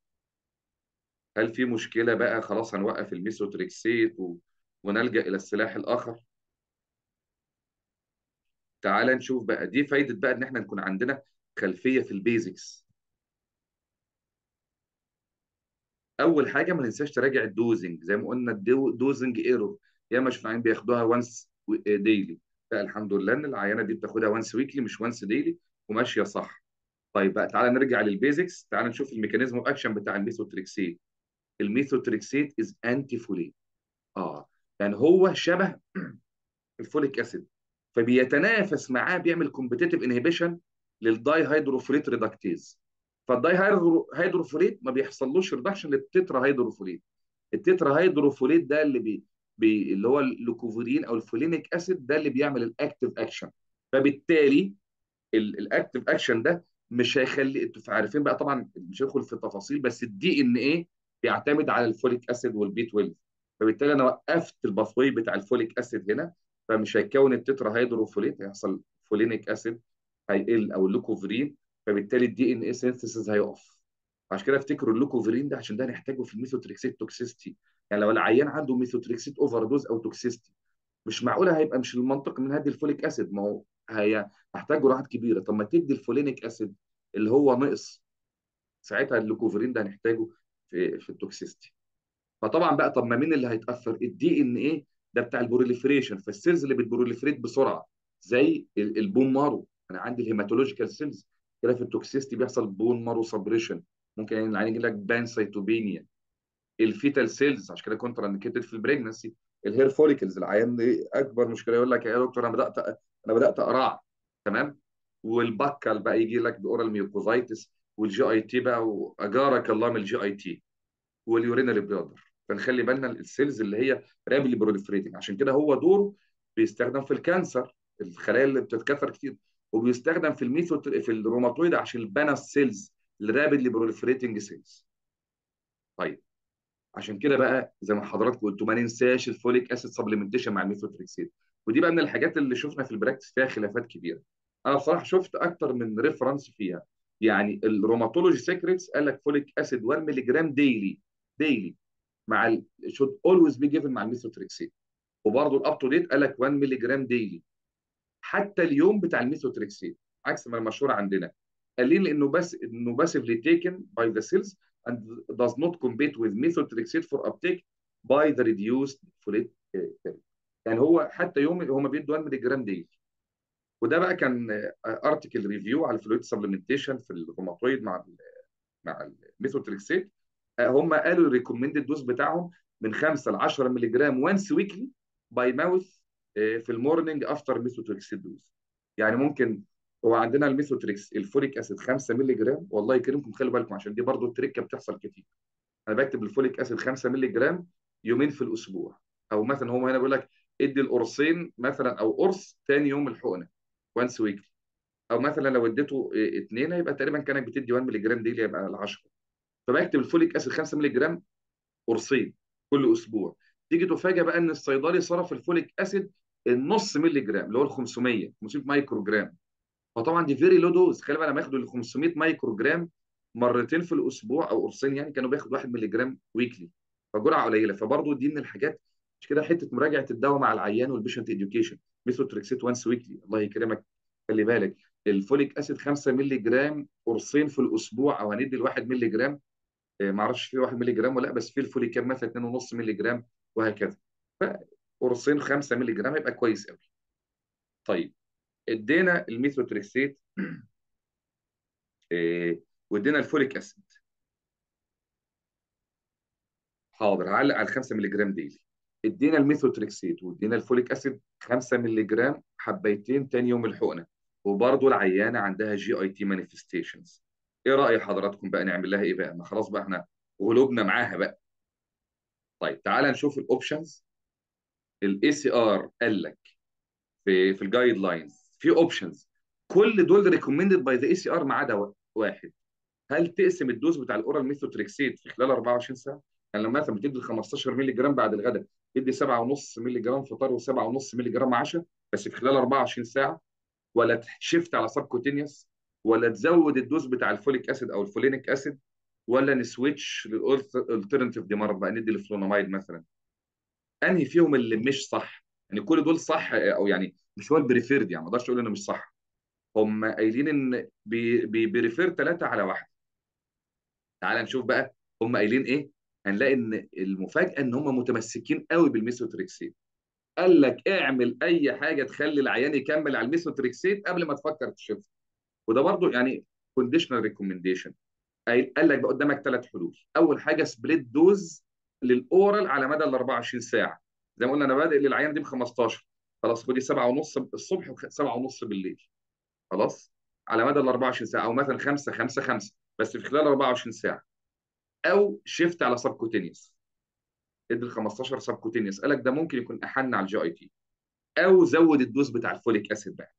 هل في مشكله بقى خلاص هنوقف الميثوتريكسيت و... ونلجا الى السلاح الاخر تعال نشوف بقى دي فايده بقى ان احنا نكون عندنا خلفيه في البيزكس اول حاجه ما ننساش تراجع الدوزنج زي ما قلنا الدو- دوزنج ايرور يا مش عين بياخدوها وانس ديلي لا الحمد لله ان العيانه دي بتاخدها وانس ويكلي مش وانس ديلي وماشيه صح طيب بقى تعالى نرجع للبيزكس تعالى نشوف الميكانيزم اوف اكشن بتاع الميثوتريكسيت الميثوتريكسيت از انتي فوليت اه يعني هو شبه الفوليك اسيد فبيتنافس معاه بيعمل كومبيتيتيف انهبيشن للداي هيدروفوليت ريدكتيز فالداي هيدرو- هيدروفوليت ما بيحصلوش ريدكشن للتترا هيدروفوليت التترا هيدروفوليت ده اللي بي, بي اللي هو اللوكوفورين او الفولينيك اسيد ده اللي بيعمل الاكتيف اكشن فبالتالي الاكتيف اكشن ده مش هيخلي انتوا عارفين بقى طبعا مش هدخل في التفاصيل بس الدي ان ايه بيعتمد على الفوليك اسيد والبي 12 فبالتالي انا وقفت الباثوي بتاع الفوليك اسيد هنا فمش هيتكون التترا هيدروفوليت هيحصل فولينيك اسيد هيقل او اللوكوفرين فبالتالي الدي ان ايه سينثيسيس هيقف عشان كده افتكروا اللوكوفرين ده عشان ده هنحتاجه في الميثوتريكسيت توكسيستي يعني لو العيان عنده ميثوتريكسيت اوفر دوز او توكسيستي مش معقوله هيبقى مش المنطق من هدي الفوليك اسيد ما هو هي هحتاج جرعات كبيره طب ما تدي الفولينيك اسيد اللي هو نقص ساعتها اللوكوفرين ده هنحتاجه في في التوكسيستي فطبعا بقى طب ما مين اللي هيتاثر الدي ان ايه ده بتاع البروليفريشن فالسيلز اللي بتبروليفريت بسرعه زي ال- البون مارو انا عندي الهيماتولوجيكال سيلز كده في التوكسيستي بيحصل بون مارو سبريشن ممكن يعني العين يجي لك بانسيتوبينيا الفيتال سيلز عشان كده كونترا انديكيتد في البريجنسي الهير فوليكلز العيان دي اكبر مشكله يقول لك يا دكتور انا بدات انا بدات اقرع تمام والبكل بقى يجي لك باورال ميوكوزايتس والجي اي تي بقى واجارك الله من الجي اي تي واليورينري بلادر فنخلي بالنا السيلز اللي هي رابلي بروليفريتنج عشان كده هو دوره بيستخدم في الكانسر الخلايا اللي بتتكسر كتير وبيستخدم في الميثو في الروماتويد عشان البانس سيلز الرابلي بروليفريتنج سيلز طيب عشان كده بقى زي ما حضراتكم قلتوا ما ننساش الفوليك اسيد سبلمنتيشن مع الميثوتريكسيد ودي بقى من الحاجات اللي شفنا في البراكتس فيها خلافات كبيره انا بصراحه شفت اكتر من ريفرنس فيها يعني الروماتولوجي سيكريتس قال لك فوليك اسيد 1 مللي جرام ديلي ديلي مع ال should always be given مع الميثوتريكسيد وبرضه الاب تو ديت قال لك 1 مللي جرام ديلي حتى اليوم بتاع الميثوتريكسيد عكس ما المشهور عندنا قال لي لانه بس انه باسفلي تيكن باي ذا سيلز and does not compete with methotrexate for uptake by the reduced folate therapy. يعني هو حتى يوم هم بيدوا 1 مللي جرام ديلي وده بقى كان ارتكل ريفيو على الفلويد سبلمنتيشن في الروماتويد مع ال مع الميثوتريكسيت هم قالوا الريكومندد دوز بتاعهم من 5 ل 10 مللي جرام وانس ويكلي باي ماوث في المورنينج افتر ميثوتريكسيت دوز يعني ممكن هو عندنا الميثوتريكس الفوليك اسيد 5 مللي جرام والله يكرمكم خلي بالكم عشان دي برضو التركه بتحصل كتير انا بكتب الفوليك اسيد 5 مللي جرام يومين في الاسبوع او مثلا هو هنا بيقول لك ادي القرصين مثلا او قرص ثاني يوم الحقنه وانس ويكلي او مثلا لو اديته اثنين هيبقى تقريبا كانك بتدي 1 مللي جرام دي يبقى ال 10 فبكتب الفوليك اسيد 5 مللي جرام قرصين كل اسبوع تيجي تفاجئ بقى ان الصيدلي صرف الفوليك اسيد النص مللي جرام اللي هو ال 500 500 مايكرو جرام فطبعا دي فيري لو دوز خلي بالك انا باخد ال 500 مايكرو جرام مرتين في الاسبوع او قرصين يعني كانوا بياخد 1 مللي جرام ويكلي فجرعه قليله فبرضه دي من الحاجات مش كده حته مراجعه الدواء مع العيان والبيشنت اديوكيشن ميثوتريكسيت وانس ويكلي الله يكرمك خلي بالك الفوليك اسيد 5 مللي جرام قرصين في الاسبوع او هندي ال 1 مللي جرام ما اعرفش في 1 مللي جرام ولا لا بس في الفوليكام مثلا 2.5 مللي جرام وهكذا فقرصين 5 مللي جرام يبقى كويس قوي طيب ادينا الميثوتريكسيت إيه وادينا الفوليك اسيد حاضر هعلق على 5 مللي جرام ديلي ادينا الميثوتريكسيت وادينا الفوليك اسيد 5 مللي جرام حبيتين تاني يوم الحقنه وبرضه العيانه عندها جي اي تي مانيفستيشنز ايه راي حضراتكم بقى نعمل لها ايه بقى ما خلاص بقى احنا غلوبنا معاها بقى طيب تعالى نشوف الاوبشنز الاي سي ار قال لك في في الجايد لاينز في اوبشنز كل دول ريكومندد باي ذا اي سي ار ما عدا واحد هل تقسم الدوز بتاع الاورال ميثوتريكسيت في خلال 24 ساعه يعني لما مثلا بتدي 15 مللي جرام بعد الغداء تدي 7.5 مللي جرام فطار و7.5 مللي جرام عشاء بس في خلال 24 ساعه ولا تشفت على سبكوتينيوس ولا تزود الدوز بتاع الفوليك اسيد او الفولينيك اسيد ولا نسويتش للالترناتيف دي مرض بقى ندي الفلونامايد مثلا انهي فيهم اللي مش صح يعني كل دول صح او يعني مش هو البريفيرد يعني ما اقدرش اقول انه مش صح هم قايلين ان بي بي بريفير ثلاثه على واحد تعال نشوف بقى هم قايلين ايه هنلاقي ان المفاجاه ان هم متمسكين قوي بالميثوتريكسيت قال لك اعمل اي حاجه تخلي العيان يكمل على الميثوتريكسيت قبل ما تفكر تشفت وده برضو يعني كونديشنال ريكومنديشن قال لك بقى قدامك ثلاث حلول اول حاجه سبليت دوز للاورال على مدى ال 24 ساعه زي ما قلنا انا بادئ للعيان دي ب 15 خلاص خدي 7 ونص الصبح و7 ونص بالليل خلاص على مدى ال 24 ساعه او مثلا 5 5 5 بس في خلال 24 ساعه او شيفت على سبكوتينيوس ادي ال 15 سبكوتينيوس قال لك ده ممكن يكون احن على الجي اي تي او زود الدوز بتاع الفوليك اسيد بقى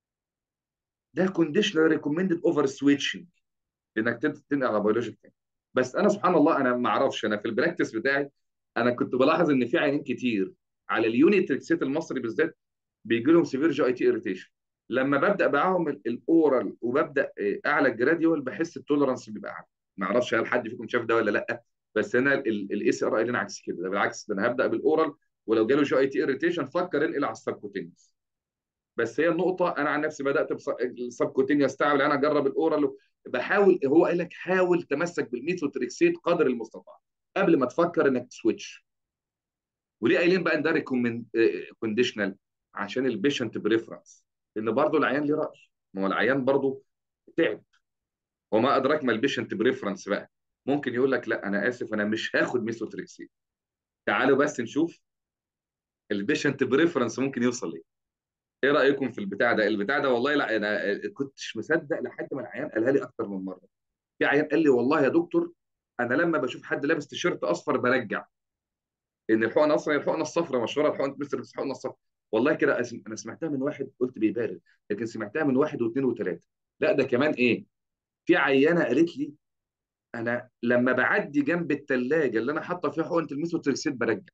ده كونديشنال ريكومندد اوفر سويتشنج لانك تنقل على بيولوجيك تاني بس انا سبحان الله انا ما اعرفش انا في البراكتس بتاعي انا كنت بلاحظ ان في عيانين كتير على اليونيتريكسيت المصري بالذات بيجي لهم سيفير جي اي تي اريتيشن لما ببدا معاهم الاورال وببدا اعلى الجراديوال بحس التولرنس بيبقى اعلى ما اعرفش هل حد فيكم شاف ده ولا لا بس هنا الاي سي ار قال لنا عكس كده ده بالعكس ده انا هبدا بالاورال ولو جاله جي اي تي اريتيشن فكر انقل على السبكوتينيوس بس هي النقطه انا عن نفسي بدات بالسبكوتينيوس تعب انا اجرب الاورال بحاول هو قال لك حاول تمسك بالميثوتريكسيت قدر المستطاع قبل ما تفكر انك تسويتش وليه قايلين بقى ان ده ريكومند كونديشنال عشان البيشنت بريفرنس لان برضه العيان ليه راي ما هو العيان برضه تعب وما ادراك ما البيشنت بريفرنس بقى ممكن يقول لك لا انا اسف انا مش هاخد ميثوتريكسين تعالوا بس نشوف البيشنت بريفرنس ممكن يوصل ليه ايه رايكم في البتاع ده البتاع ده والله لا انا كنتش مصدق لحد ما العيان قالها لي اكتر من مره في عيان قال لي والله يا دكتور انا لما بشوف حد لابس تيشيرت اصفر برجع ان الحقن اصلا الحقنه الصفراء مشهوره الحقنه مستر الحقنه الصفراء والله كده أسم... انا سمعتها من واحد قلت بيبالغ لكن سمعتها من واحد واثنين وثلاثه لا ده كمان ايه في عيانه قالت لي انا لما بعدي جنب الثلاجه اللي انا حاطه فيها حقنه الميثوتريكسيت برجع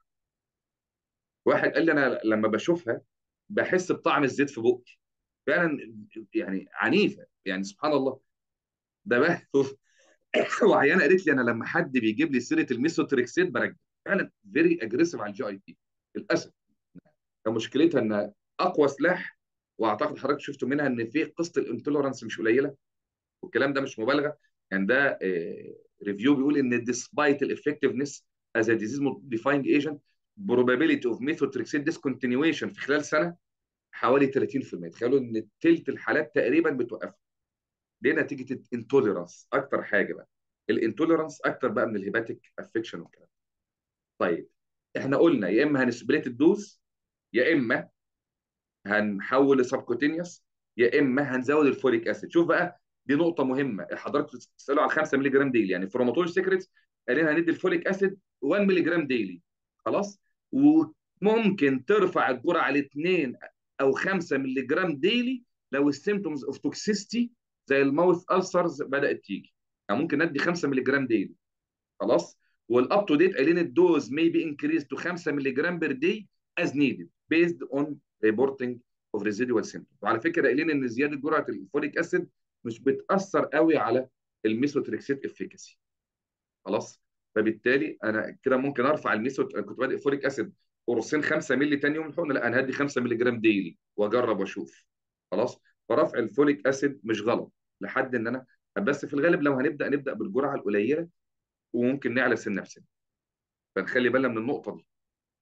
واحد قال لي انا لما بشوفها بحس بطعم الزيت في بقي فعلا يعني عنيفه يعني سبحان الله ده بقى وعيانه قالت لي انا لما حد بيجيب لي سيره الميثوتريكسيت برجع فعلا فيري اجريسيف على الجي اي تي للاسف مشكلتها ان اقوى سلاح واعتقد حضرتك شفتوا منها ان في قصه الانتولرنس مش قليله والكلام ده مش مبالغه يعني ده ريفيو بيقول ان despite the effectiveness as a disease modifying agent probability of methotrexate discontinuation في خلال سنه حوالي 30% تخيلوا ان ثلث الحالات تقريبا بتوقفها دي نتيجه الانتوليرانس اكتر حاجه بقى الانتوليرانس اكتر بقى من الهيباتيك افكشن والكلام طيب احنا قلنا يا اما هنسبريت الدوز يا اما هنحول لسبكوتينيوس يا اما هنزود الفوليك اسيد شوف بقى دي نقطه مهمه حضرتك بتسالوا على 5 مللي جرام ديلي يعني فروماتولوجي سيكريتس قال لنا هندي الفوليك اسيد 1 مللي جرام ديلي خلاص وممكن ترفع الجرعه ل 2 او 5 مللي جرام ديلي لو السيمتومز اوف توكسيستي زي الماوث السرز بدات تيجي يعني ممكن ندي 5 مللي جرام ديلي خلاص والاب تو ديت قايلين الدوز may be increased to 5 مللي جرام بير داي as needed based on reporting of residual symptoms وعلى فكره قايلين ان زياده جرعه الفوليك اسيد مش بتاثر قوي على الميثوتريكسيت افيكاسي خلاص فبالتالي انا كده ممكن ارفع الميثوت انا كنت بادئ فوليك اسيد قرصين 5 مللي تاني يوم الحقنه لا انا هدي 5 مللي جرام ديلي واجرب واشوف خلاص فرفع الفوليك اسيد مش غلط لحد ان انا بس في الغالب لو هنبدا نبدا بالجرعه القليله وممكن نعلى سن نفسنا فنخلي بالنا من النقطه دي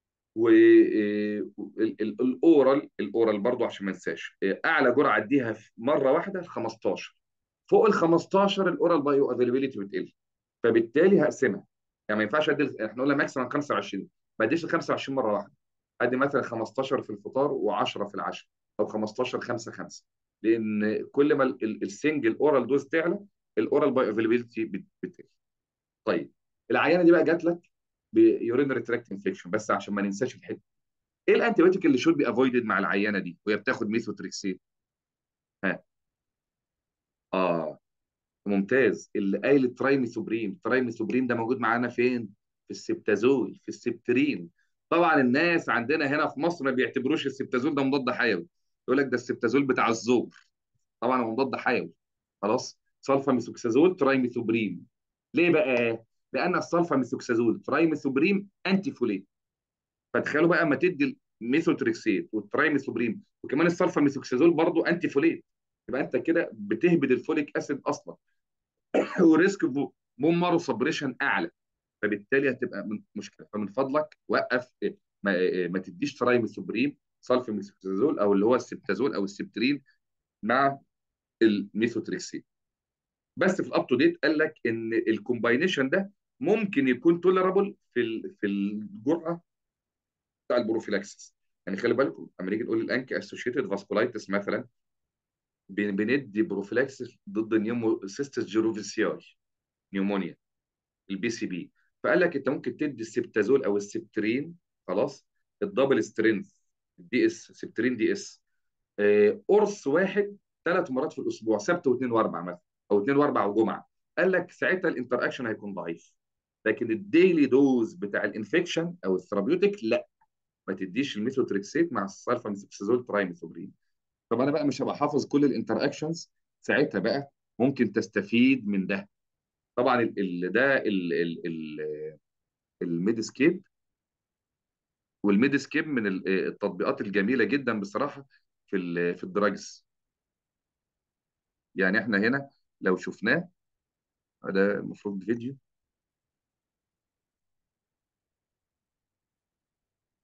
والاورال الاورال برضو عشان ما انساش اعلى جرعه اديها في مره واحده ال 15 فوق ال 15 الاورال بايو افيلابيلتي بتقل فبالتالي هقسمها يعني ما ينفعش ادي احنا قلنا ماكسيمم 25 ما اديش ال 25 مره واحده ادي مثلا 15 في الفطار و10 في العشاء او 15 5 5 لان كل ما السنجل اورال دوز تعلى الاورال بايو افيلابيلتي بتقل طيب العيانه دي بقى جات لك بيورينري تراكت انفكشن بس عشان ما ننساش الحته ايه الانتيبيوتيك اللي شود بي افويدد مع العيانه دي وهي بتاخد ميثوتريكسيت ها اه ممتاز اللي قايل الترايميثوبريم الترايميثوبريم ده موجود معانا فين في السبتازول في السبترين طبعا الناس عندنا هنا في مصر ما بيعتبروش السبتازول ده مضاد حيوي يقول لك ده السبتازول بتاع الزور طبعا هو مضاد حيوي خلاص سلفا ميثوكسازول ترايميثوبريم ليه بقى لان السلفا ميثوكسازول ترايميثوبريم انتي فوليت فتخيلوا بقى اما تدي الميثوتريكسيت والترايميثوبريم وكمان السلفا ميثوكسازول برضه انتي فوليت يبقى انت كده بتهبد الفوليك اسيد اصلا وريسك بون مارو سبريشن اعلى فبالتالي هتبقى مشكله فمن فضلك وقف ما, ما تديش ترايميثوبريم سلفا ميثوكسازول او اللي هو السبتازول او السبترين مع الميثوتريكسيت بس في الاب تو ديت قال لك ان الكومباينيشن ده ممكن يكون تولرابل في ال في الجرعه بتاع البروفيلاكسس يعني خلي بالكم لما نيجي نقول الانكي اسوشيتد فاسكولايتس مثلا بندي بروفيلاكسس ضد نيوموسيستس جيروفيسياي نيومونيا البي سي بي فقال لك انت ممكن تدي السبتازول او السبترين خلاص الدبل سترينث دي اس سبترين دي اس قرص واحد ثلاث مرات في الاسبوع سبت واثنين واربع مثلا او اثنين واربع وجمعه قال لك ساعتها الانتر اكشن هيكون ضعيف لكن الديلي دوز بتاع الانفكشن او الثيرابيوتيك لا ما تديش الميثوتريكسيت مع السلفا ميثوكسازول ترايميثوبرين طب انا بقى مش هبقى حافظ كل الانتر اكشنز ساعتها بقى ممكن تستفيد من ده طبعا ال ال ده ال ال ال الميدسكيب والميدسكيب من التطبيقات الجميله جدا بصراحه في ال في الدراجز يعني احنا هنا لو شفناه ده المفروض فيديو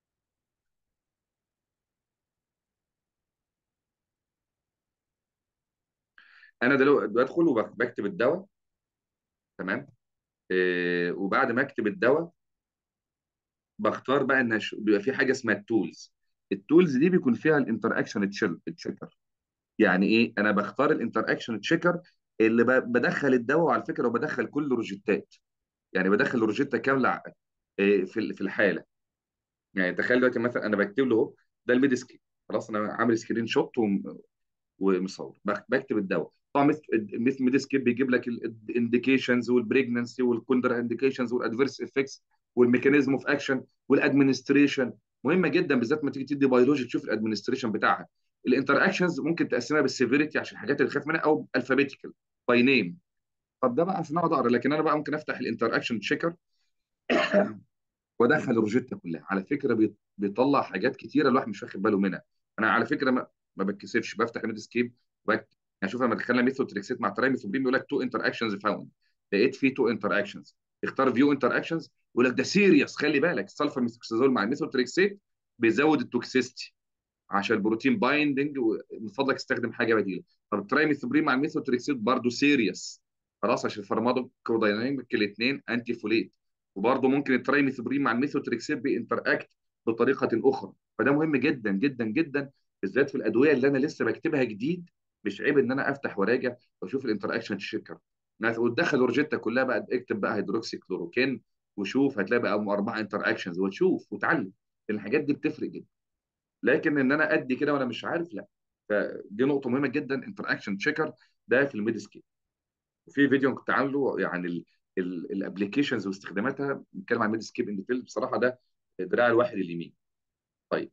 انا دلوقتي بدخل وبكتب الدواء تمام إيه وبعد ما اكتب الدواء بختار بقى ان أش- بيبقى في حاجه اسمها التولز التولز دي بيكون فيها الانتر اكشن تشيكر يعني ايه انا بختار الانتر اكشن تشيكر اللي ب- بدخل الدواء وعلى فكره وبدخل كل روجيتات يعني بدخل روجيتا كامله ع- إيه، في ال- في الحاله يعني تخيل دلوقتي مثلا انا بكتب له اهو ده الميديسكي خلاص انا عامل سكرين شوت ومصور بك- بكتب الدواء طبعا مثل مثل ميديسكيب بيجيب لك الانديكيشنز والبريجننسي والكوندر انديكيشنز والادفيرس افكتس والميكانيزم اوف اكشن والادمنستريشن مهمه جدا بالذات ما تيجي تدي بيولوجي تشوف الادمنستريشن بتاعها الانتر اكشنز ممكن تقسمها بالسيفيريتي عشان الحاجات اللي خايف منها او الفابيتيكال باي نيم طب ده بقى عشان اقعد اقرا لكن انا بقى ممكن افتح الانتر اكشن تشيكر وادخل الروجيتا كلها على فكره بيط- بيطلع حاجات كتيره الواحد مش واخد باله منها انا على فكره ما, ما بتكسفش بفتح الميدسكيب وبكتب يعني شوف لما دخلنا ميثوتريكسيت مع ترايميثوبرين بيقول لك تو انتر اكشنز فاوند لقيت فيه تو انتر اكشنز اختار فيو انتر اكشنز يقول لك ده سيريس خلي بالك السلفر ميثوكسازول مع الميثوتريكسيت بيزود التوكسيستي عشان البروتين بايندنج ومن فضلك استخدم حاجه بديله طب الترايميثوبرين مع الميثوتريكسيت برضه سيريس خلاص عشان الفارماكودايناميك الاثنين انتي فوليت وبرضه ممكن الترايميثوبرين مع الميثوتريكسيت بينتر اكت بطريقه اخرى فده مهم جدا جدا جدا بالذات في الادويه اللي انا لسه بكتبها جديد مش عيب ان انا افتح وراجع واشوف الانتر اكشن تشيكر وتدخل اورجيتا كلها بقى اكتب بقى هيدروكسي كلوروكين وشوف هتلاقي بقى اربع انتر اكشنز وتشوف وتعلم الحاجات دي بتفرق جدا لكن ان انا ادي كده وانا مش عارف لا فدي نقطه مهمه جدا انتر اكشن تشيكر ده في الميديسكيب وفي فيديو كنت عامله يعني الابلكيشنز واستخداماتها بنتكلم عن ميديسكيب ان فيلد بصراحه ده دراع الواحد اليمين طيب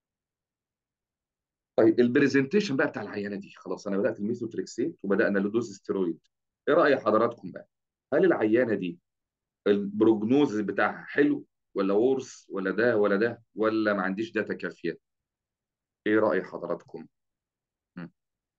طيب البرزنتيشن بقى بتاع العيانه دي خلاص انا بدات الميثوتريكسيت وبدانا لدوز ستيرويد ايه راي حضراتكم بقى هل العيانه دي البروجنوز بتاعها حلو ولا ورث ولا ده ولا ده ولا ما عنديش داتا كافيه ايه راي حضراتكم م.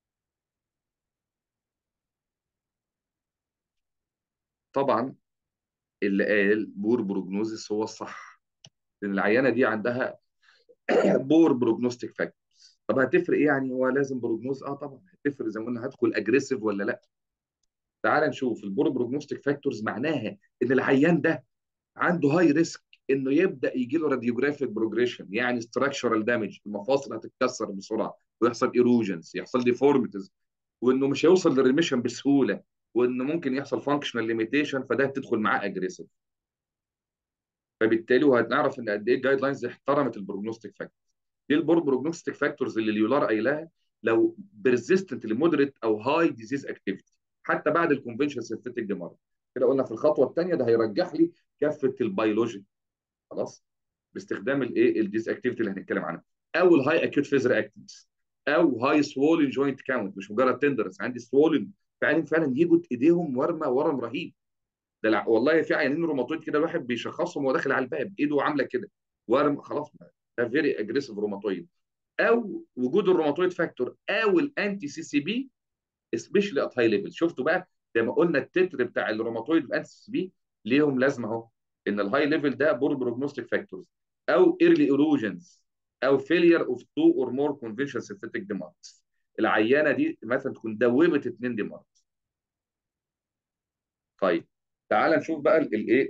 طبعا اللي قال بور بروجنوزس هو الصح لان العيانه دي عندها بور بروجنوستيك فاكتورز طب هتفرق ايه يعني هو لازم بروجنوز اه طبعا هتفرق زي ما قلنا هدخل اجريسيف ولا لا تعال نشوف البور بروجنوستيك فاكتورز معناها ان العيان ده عنده هاي ريسك انه يبدا يجي له راديوجرافيك بروجريشن يعني ستراكشرال دامج المفاصل هتتكسر بسرعه ويحصل ايروجنز يحصل ديفورميتيز وانه مش هيوصل للريميشن بسهوله وانه ممكن يحصل فانكشنال ليميتيشن فده هتدخل معاه اجريسيف فبالتالي وهنعرف ان قد ايه الجايد لاينز احترمت البروجنوستيك فاكتورز دي البور بروجنوستيك فاكتورز اللي اليولار قايلاها لو بيرزيستنت لمودريت او هاي ديزيز اكتيفيتي حتى بعد الكونفنشن سينثيتك ديمارك كده قلنا في الخطوه الثانيه ده هيرجح لي كافه البيولوجي خلاص باستخدام الايه الديز اكتيفيتي اللي هنتكلم عنها او الهاي اكيوت فيز رياكتنس او هاي سوولن جوينت كاونت مش مجرد تندرس عندي سوولن فعلا فعلا يجوا ايديهم ورمه ورم رهيب ده الع- والله في عيانين روماتويد كده الواحد بيشخصهم وهو داخل على الباب ايده عامله كده ورم خلاص ده فيري اجريسيف روماتويد او وجود الروماتويد فاكتور او الانتي سي سي بي سبيشلي ات هاي ليفل شفتوا بقى زي ما قلنا التتر بتاع الروماتويد والانتي سي سي بي ليهم لازمه اهو ان الهاي ليفل ده بور بروجنوستيك فاكتورز او ايرلي ايروجنز او فيلير اوف تو اور مور كونفنشن سينثيتك ديماركس العيانه دي مثلا تكون دوبت اثنين ديماركس طيب تعال نشوف بقى الايه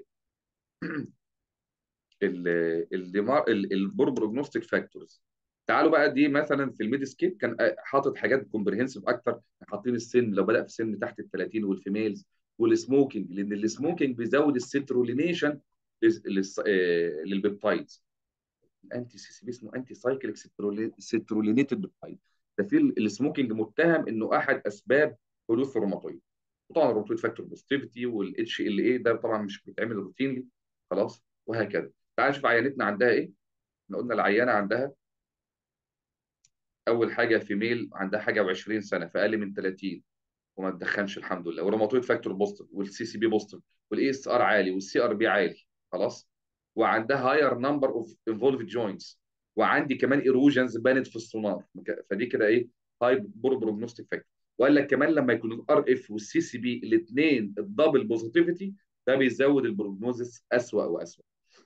الديمار البور بروجنوستيك فاكتورز تعالوا بقى دي مثلا في الميديسكيب كان حاطط حاجات كومبريهنسيف اكتر حاطين السن لو بدا في سن تحت ال 30 والفيميلز والسموكينج لان السموكينج بيزود السيترولينيشن للبيبتايدز الانتي سي سي بي اسمه انتي سايكليك سيترولينيتد بيبتايد ده في السموكينج متهم انه احد اسباب حدوث الروماتويد وطبعا الروماتويد فاكتور بوزيتيفيتي والاتش ال اي ده طبعا مش بيتعمل روتينلي خلاص وهكذا تعال نشوف عيانتنا عندها ايه احنا قلنا العيانه عندها اول حاجه فيميل عندها حاجه و20 سنه فاقل من 30 وما تدخنش الحمد لله والروماتويد فاكتور بوزيتيف والسي سي بي بوزيتيف والاي اس ار عالي والسي ار بي عالي خلاص وعندها هاير نمبر اوف انفولفد جوينتس وعندي كمان ايروجنز بانت في السونار فدي كده ايه هاي بور بروجنوستيك فاكتور وقال لك كمان لما يكون الار اف والسي سي بي الاثنين الدبل بوزيتيفيتي ده بيزود البروجنوزس اسوء واسوء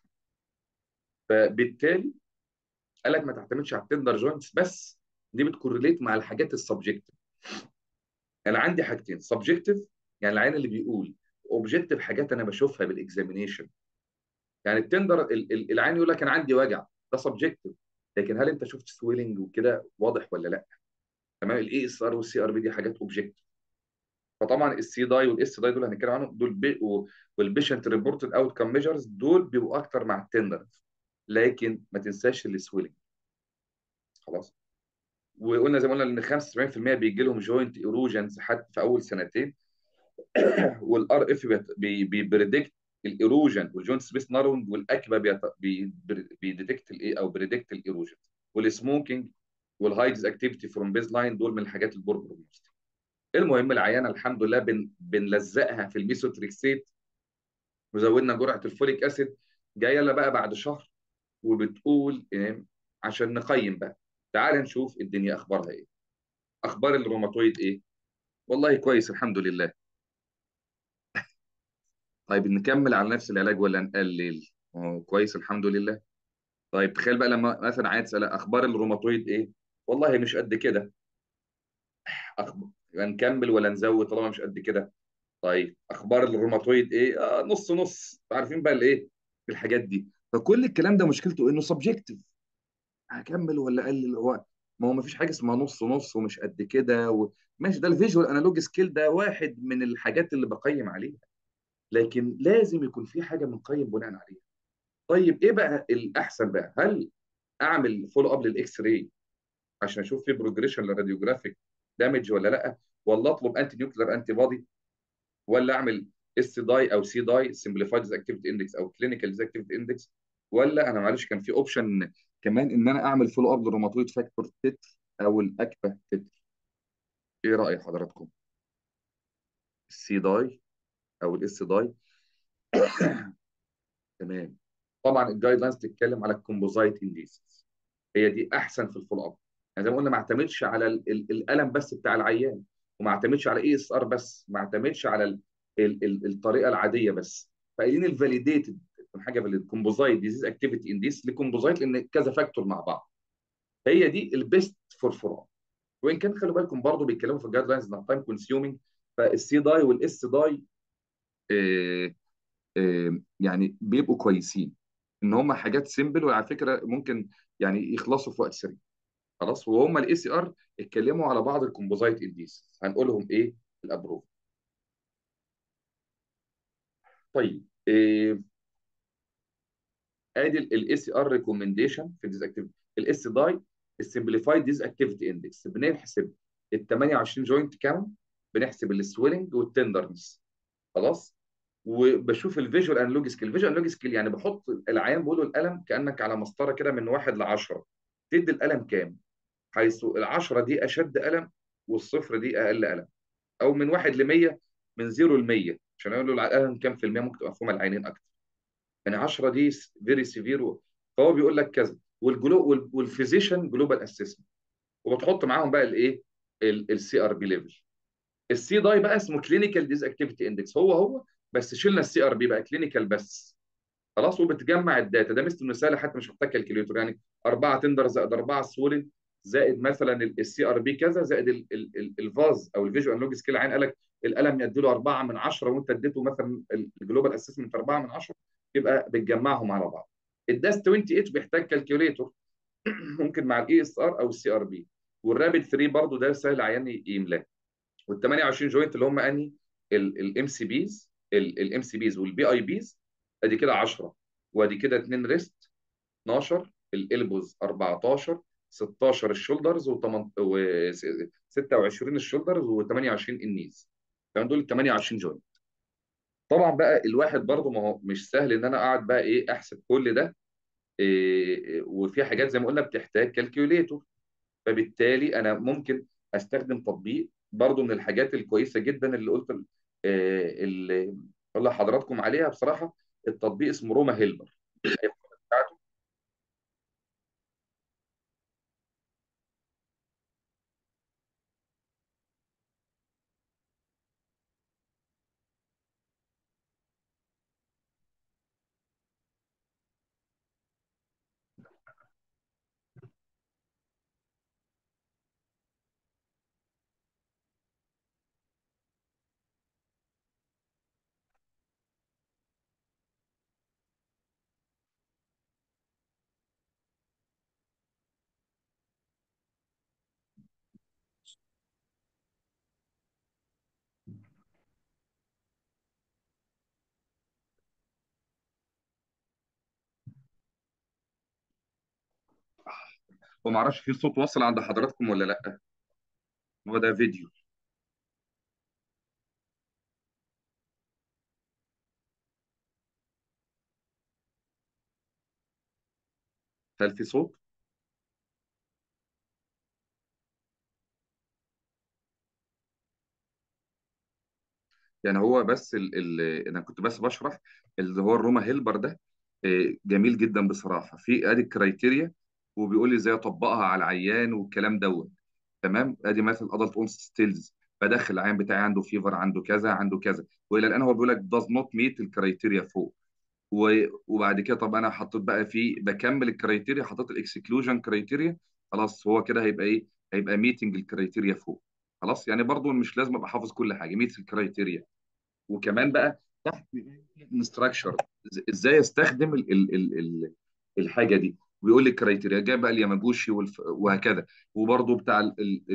فبالتالي قال لك ما تعتمدش على التندر جوينتس بس دي بتكورليت مع الحاجات السبجكتيف انا عندي حاجتين سبجكتيف يعني العين اللي بيقول اوبجكتيف حاجات انا بشوفها بالاكزامينيشن يعني التندر ال- ال- العين يقول لك انا عندي وجع ده سبجكتيف لكن هل انت شفت سويلنج وكده واضح ولا لا تمام الاي اس ار والسي ار بي دي حاجات اوبجكتيف فطبعا السي داي والاس داي دول هنتكلم عنهم دول بي والبيشنت ريبورتد اوت كام ميجرز دول بيبقوا اكتر مع التندر لكن ما تنساش السويلنج خلاص وقلنا زي ما قلنا ان 75% بيجي لهم جوينت ايروجنز حتى في اول سنتين والار اف بيبريدكت الايروجن والجوينت سبيس نارونج والاكبا بيت- بي- بيديتكت الايه او بريدكت الايروجن والسموكينج والهايدز اكتيفيتي فروم بيز لاين دول من الحاجات البور بروجنوستيك المهم العيانه الحمد لله بن بنلزقها في الميثوتريكسيت وزودنا جرعه الفوليك اسيد جايه لها بقى بعد شهر وبتقول إيه عشان نقيم بقى تعال نشوف الدنيا اخبارها ايه اخبار الروماتويد ايه والله كويس الحمد لله طيب نكمل على نفس العلاج ولا نقلل اه كويس الحمد لله طيب تخيل بقى لما مثلا عايز تسال اخبار الروماتويد ايه والله مش قد كده أخبار نكمل ولا نزود طالما مش قد كده طيب اخبار الروماتويد ايه آه نص نص عارفين بقى الايه الحاجات دي فكل الكلام ده مشكلته انه سبجكتيف هكمل ولا اقلل هو ما هو ما فيش حاجه اسمها نص نص ومش قد كده و... ماشي ده الفيجوال انالوج سكيل ده واحد من الحاجات اللي بقيم عليها لكن لازم يكون في حاجه بنقيم بناء عليها طيب ايه بقى الاحسن بقى هل اعمل فولو اب للاكس راي عشان اشوف في بروجريشن للراديوجرافيك دامج ولا لا ولا اطلب انتي نيوكلير انتي بودي ولا اعمل اس داي او سي داي سمبليفايد ديز اكتيفيتي اندكس او كلينيكال ديز اكتيفيتي اندكس ولا انا معلش كان في اوبشن كمان ان انا اعمل فولو اب للروماتويد فاكتور تتر او الاكبا تتر ايه راي حضراتكم السي داي او الاس داي تمام طبعا الجايد لاينز تتكلم على الكومبوزايت انديسز هي دي احسن في الفولو اب يعني زي ما قلنا ما اعتمدش على ال- ال- الالم بس بتاع العيان وما اعتمدش على اي اس ار بس ما اعتمدش على ال ال ال الطريقه العاديه بس فقايلين الفاليديتد حاجه فاليد كومبوزايت ديزيز اكتيفيتي انديس لكومبوزايت لان كذا فاكتور مع بعض هي دي البيست فور فور اب وان كان خلوا بالكم برضه بيتكلموا في الجايد لاينز انها تايم كونسيومينج فالسي داي والاس داي آه، آه، يعني بيبقوا كويسين ان هم حاجات سيمبل وعلى فكره ممكن يعني يخلصوا في وقت سريع خلاص وهم الاي سي ار اتكلموا على بعض الكومبوزايت انديس هنقولهم ايه في الابروف طيب إيه ادي الاي سي ار ريكومنديشن في الديز اكتيفيتي الاس داي السمبليفايد ديز اكتيفيتي اندكس بنحسب ال 28 جوينت كام بنحسب السويلنج والتندرنس خلاص وبشوف الفيجوال انالوج سكيل الفيجوال انالوج سكيل يعني بحط العيان بقول له القلم كانك على مسطره كده من واحد ل 10 تدي القلم كام حيث ال 10 دي اشد الم والصفر دي اقل الم او من 1 ل 100 من 0 ل 100 عشان اقول له الالم كام في المية ممكن تبقى مفهومه العينين اكتر يعني 10 دي فيري سيفير فهو بيقول لك كذا والجلو وال- والفيزيشن جلوبال اسسمنت وبتحط معاهم بقى الايه السي ار بي ليفل السي داي بقى اسمه كلينيكال ديز اكتيفيتي اندكس هو هو بس شلنا السي ار بي بقى كلينيكال بس خلاص وبتجمع الداتا ده مثل المثال حتى مش محتاج كالكوليتور يعني 4 تندر زائد 4 سوليد زائد مثلا السي ار بي كذا زائد ال- ال- ال- الفاز او الفيجوال انالوج سكيل عين قال لك القلم يدي له 4 من 10 وانت اديته مثلا الجلوبال اسسمنت 4 من 10 يبقى بتجمعهم على بعض الداس 28 بيحتاج كالكوليتور ممكن مع الاي اس ار او السي ار بي والرابد 3 برضو ده سهل عيان يملاه وال 28 جوينت اللي هم انهي الام سي بيز الام سي بيز والبي اي بيز ادي كده 10 وادي كده 2 ريست 12 الالبوز 14 16 الشولدرز و26 الشولدرز و28 النيز كان دول ال 28 جوينت طبعا بقى الواحد برضه ما هو مش سهل ان انا اقعد بقى ايه احسب كل ده إيه وفي حاجات زي ما قلنا بتحتاج كالكوليتور فبالتالي انا ممكن استخدم تطبيق برضو من الحاجات الكويسه جدا اللي قلت آه، اللي اقول لحضراتكم عليها بصراحه التطبيق اسمه روما هيلبر بتاعته وما اعرفش في صوت واصل عند حضراتكم ولا لا هو ده فيديو هل في صوت يعني هو بس ال ال انا كنت بس بشرح اللي هو الروما هيلبر ده آه، جميل جدا بصراحه في ادي الكرايتيريا وبيقول لي ازاي اطبقها على العيان والكلام دوت تمام ادي مثلا ادلت اون ستيلز بدخل العيان بتاعي عنده فيفر عنده كذا عنده كذا والى الان هو بيقول لك does not meet الكرايتيريا فوق و- وبعد كده طب انا حطيت بقى في بكمل الكرايتيريا حطيت الاكسكلوجن كرايتيريا خلاص هو كده هيبقى ايه هيبقى ميتنج الكرايتيريا فوق خلاص يعني برضو مش لازم ابقى حافظ كل حاجه ميت الكرايتيريا وكمان بقى تحت انستراكشر ازاي استخدم ال ال ال ال الحاجه دي ويقول لي الكرايتيريا جاي بقى الياماجوشي والف... وهكذا وبرضو بتاع